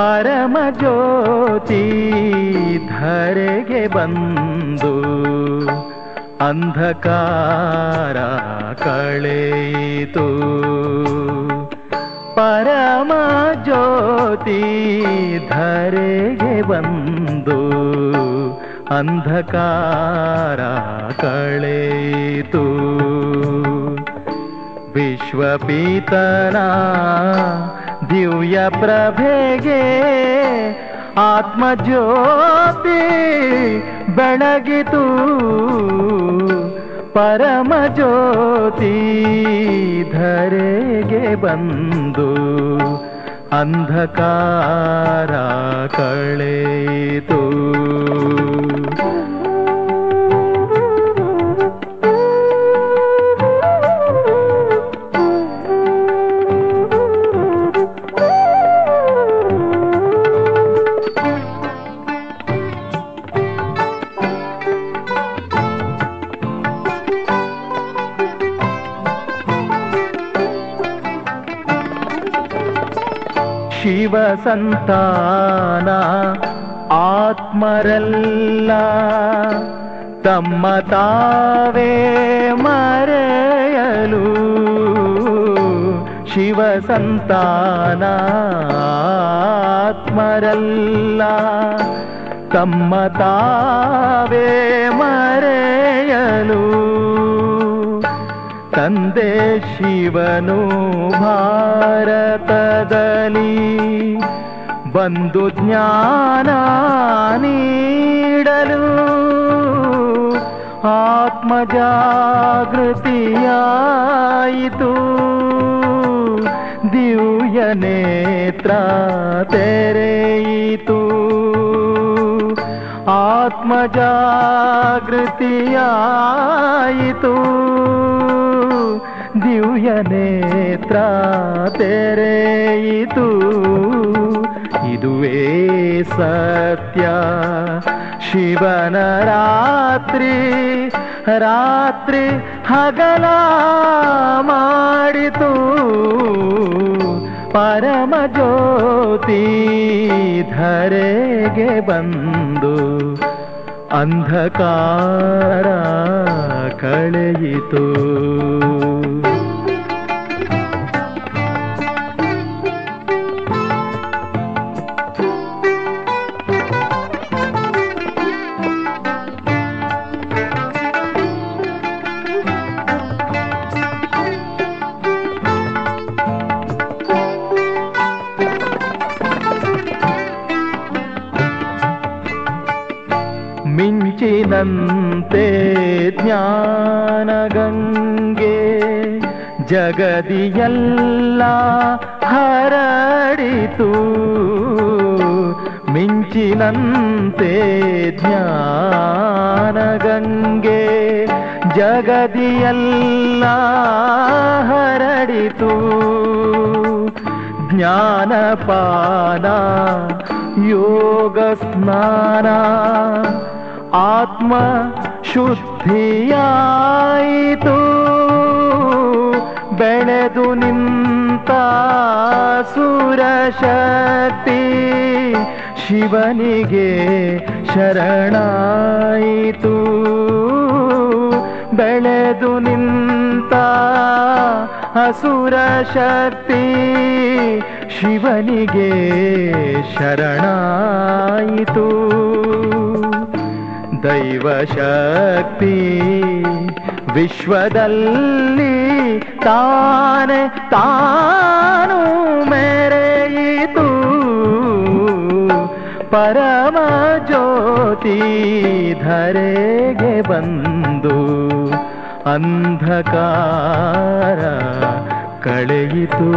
ಪರಮ ಜ್ಯೋತಿ ಧರೆಗೆ ಬಂದು ಅಂಧಕಾರ ಕಳೆಯಿತು ಪರಮ ಜ್ಯೋತಿ ಧರೆಗೆ ಬಂದು ಅಂಧಕಾರ ಕಳೆಯಿತು ವಿಶ್ವಪೀತನ ದಿವ್ಯ ಪ್ರಭೆಗೆ ಆತ್ಮಜ್ಯೋತಿ ಬೆಳಗಿತು ಪರಮ ಜ್ಯೋತಿ ಧರೆಗೆ ಬಂದು ಅಂಧಕಾರ ಕಳೆಯಿತು ಶಿವ ಸಂತಾನ ಆತ್ಮರಲ್ಲ ತಮ್ಮ ತಾವೇ ಮರೆಯಲು ಶಿವ ಸಂತಾನ ಆತ್ಮರಲ್ಲ ತಮ್ಮ ತಾವೇ ಮರೆಯಲು ತಂದೆ ಶಿವನು ಭಾರತದಲ್ಲಿ ಬಂದು ಜ್ಞಾನ ನೀಡಲು ಆತ್ಮಜಾಗೃತಿಯಾಯಿತು ದಿವ್ಯ ನೇತ್ರ ತೆರೆಯಿತು ಆತ್ಮಜಾಗೃತಿಯಾಯಿತು ದಿವ್ಯ ನೇತ್ರ ತೆರೆಯಿತು ಇದುವೇ ಸತ್ಯ ಶಿವನ ರಾತ್ರಿ ರಾತ್ರಿ ಹಗಲ ಮಾಡಿತು ಪರಮ ಜ್ಯೋತಿ ಧರೆಗೆ ಬಂದು ಅಂಧಕಾರ ಕಳೆಯಿತು ಮಿಂಚಿನಂತೆ ಜ್ಞಾನಗಂಗೆ ಜಗದಿಯಲ್ಲ ಹರಡಿತು ಮಿಂಚಿನಂತೆ ಜ್ಞಾನಗಂಗೆ ಜಗದಿಯಲ್ಲ ಹರಡಿತು ಜ್ಞಾನಪಾನ ಯೋಗ ಸ್ನಾನ ಆತ್ಮ ಶುದ್ಧಿಯಾಯಿತು ಬೆಳೆದು ನಿಂತ ಸುರಶಕ್ತಿ ಶಿವನಿಗೆ ಶರಣಾಯಿತು ಬೆಳೆದು ನಿಂತ ಅಸುರ ಶಕ್ತಿ ಶಿವನಿಗೆ ಶರಣಾಯಿತು ದೈವ ಶಕ್ತಿ ವಿಶ್ವದಲ್ಲಿ ತಾನೆ ತಾನು ಮೆರೆಯಿತು ಪರಮ ಜ್ಯೋತಿ ಧರೆಗೆ ಬಂದು ಅಂಧಕಾರ ಕಳೆಯಿತು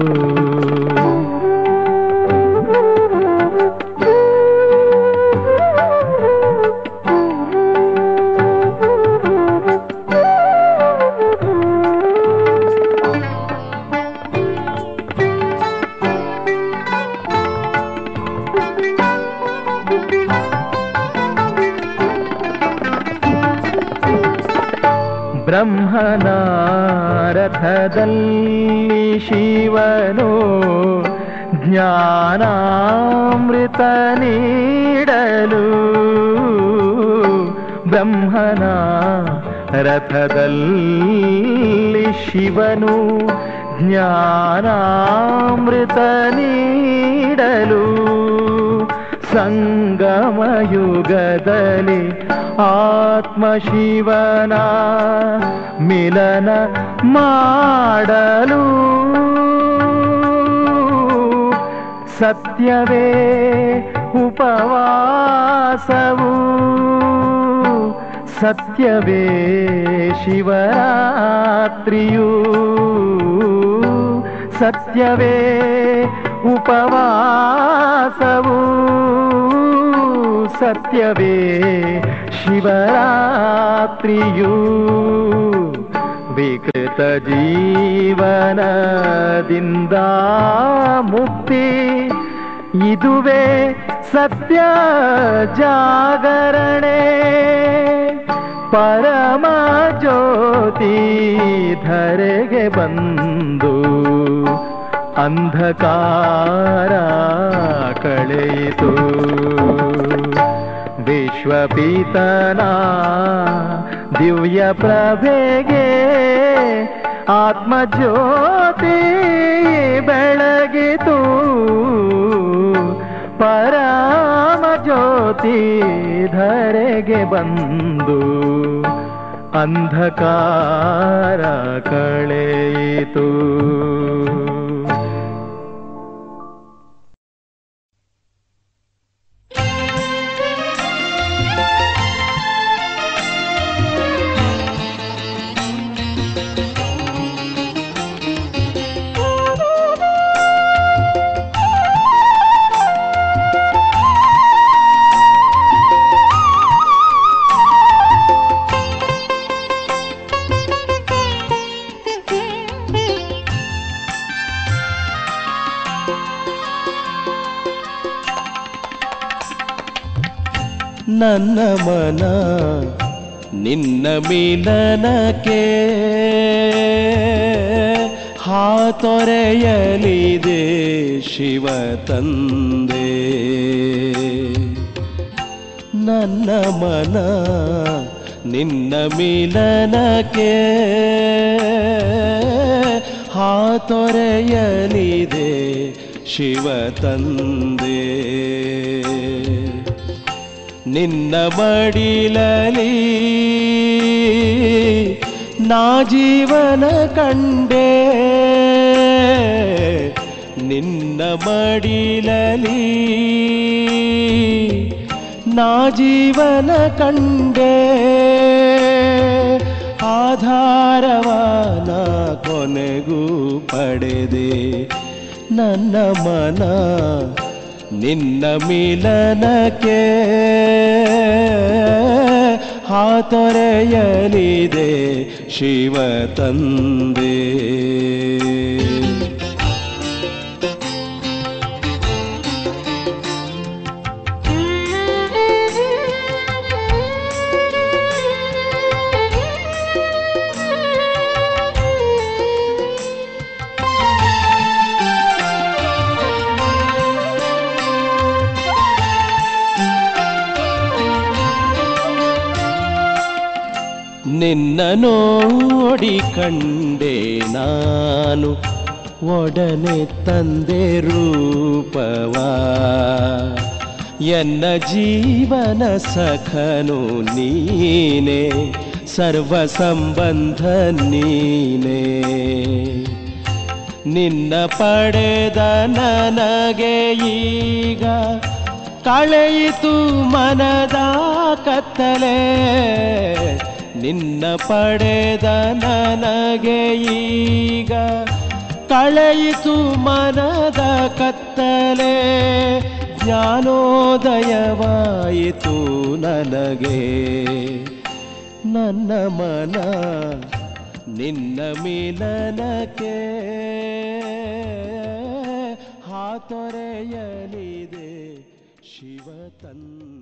ಬ್ರಹ್ಮನ ರಥದಲ್ಲಿ ಶಿವನು ಜ್ಞಾನದಾನ ಜ್ಞಾನಾಮೃತ ನೀಡಲು ಬ್ರಹ್ಮನ ರಥದಲ್ಲಿ ಶಿವನು ಜ್ಞಾನಾಮೃತ ನೀಡಲು ಸಂಗಮಯುಗದಲ್ಲಿ ಆತ್ಮಶಿವನ ಮಿಲನ ಮಾಡಲು ಸತ್ಯವೇ ಉಪವಾಸವು ಸತ್ಯವೇ ಶಿವರಾತ್ರಿಯು ಸತ್ಯವೇ ಉಪವಾಸವು ಸತ್ಯವೇ ಶಿವರಾತ್ರಿಯು ವಿಕೃತ ಜೀವನದಿಂದ ಮುಕ್ತಿ ಇದುವೇ ಸತ್ಯ ಜಾಗರಣೆ ಪರಮ ಜ್ಯೋತಿ ಧರೆಗೆ ಬಂದು ಅಂಧಕಾರ ಕಳೆಯಿತು ವಿಶ್ವಪೀತನ ದಿವ್ಯ ಪ್ರಭೆಗೆ ಆತ್ಮಜ್ಯೋತಿ ಬೆಳಗಿತು ಪರಮ ಜ್ಯೋತಿ ಧರೆಗೆ ಬಂದು ಅಂಧಕಾರ ಕಳೆಯಿತು ನನ್ನ ಮನ ನಿನ್ನ ಮಿಲನಕ್ಕೆ ಹಾತೊರೆಯಲಿದೆ ಶಿವ ತಂದೆ ನನ್ನ ಮನ ನಿನ್ನ ಮಿಲನಕ್ಕೆ ಹಾತೊರೆಯಲಿದೆ ಶಿವ ತಂದೆ ನಿನ್ನ ಮಡಿಲಲಿ ನಾ ಜೀವನ ಕಂಡೆ ನಿನ್ನ ಮಡಿಲಲಿ ನಾ ಜೀವನ ಕಂಡೆ ಆಧಾರವಾನ ಕೊನೆಗೂ ಪಡೆದೆ ನನ್ನ ಮನ ನಿನ್ನ ಮಿಲನಕ್ಕೆ ಹಾತೊರೆಯಲಿದೆ ಶಿವ ತಂದೆ ನಿನ್ನ ನೋಡಿ ಕಂಡೆ ನಾನು ಒಡನೆ ತಂದೆ ರೂಪವಾ ಎನ್ನ ಜೀವನ ಸಖನು ನೀನೆ ಸರ್ವ ಸಂಬಂಧ ನೀನೆ ನಿನ್ನ ಪಡೆದ ನನಗೆ ಈಗ ಕಳೆಯಿತು ಮನದ ಕತ್ತಲೆ ನಿನ್ನ ಪಡೆದ ನನಗೆ ಈಗ ಕಳೆಯಿತು ಮನದ ಕತ್ತಲೆ ಜ್ಞಾನೋದಯವಾಯಿತು ನನಗೆ ನನ್ನ ಮನ ನಿನ್ನ ಮಿಲನಕ್ಕೆ ಹಾತೊರೆಯಲಿದೆ ಶಿವ ತಂದೆ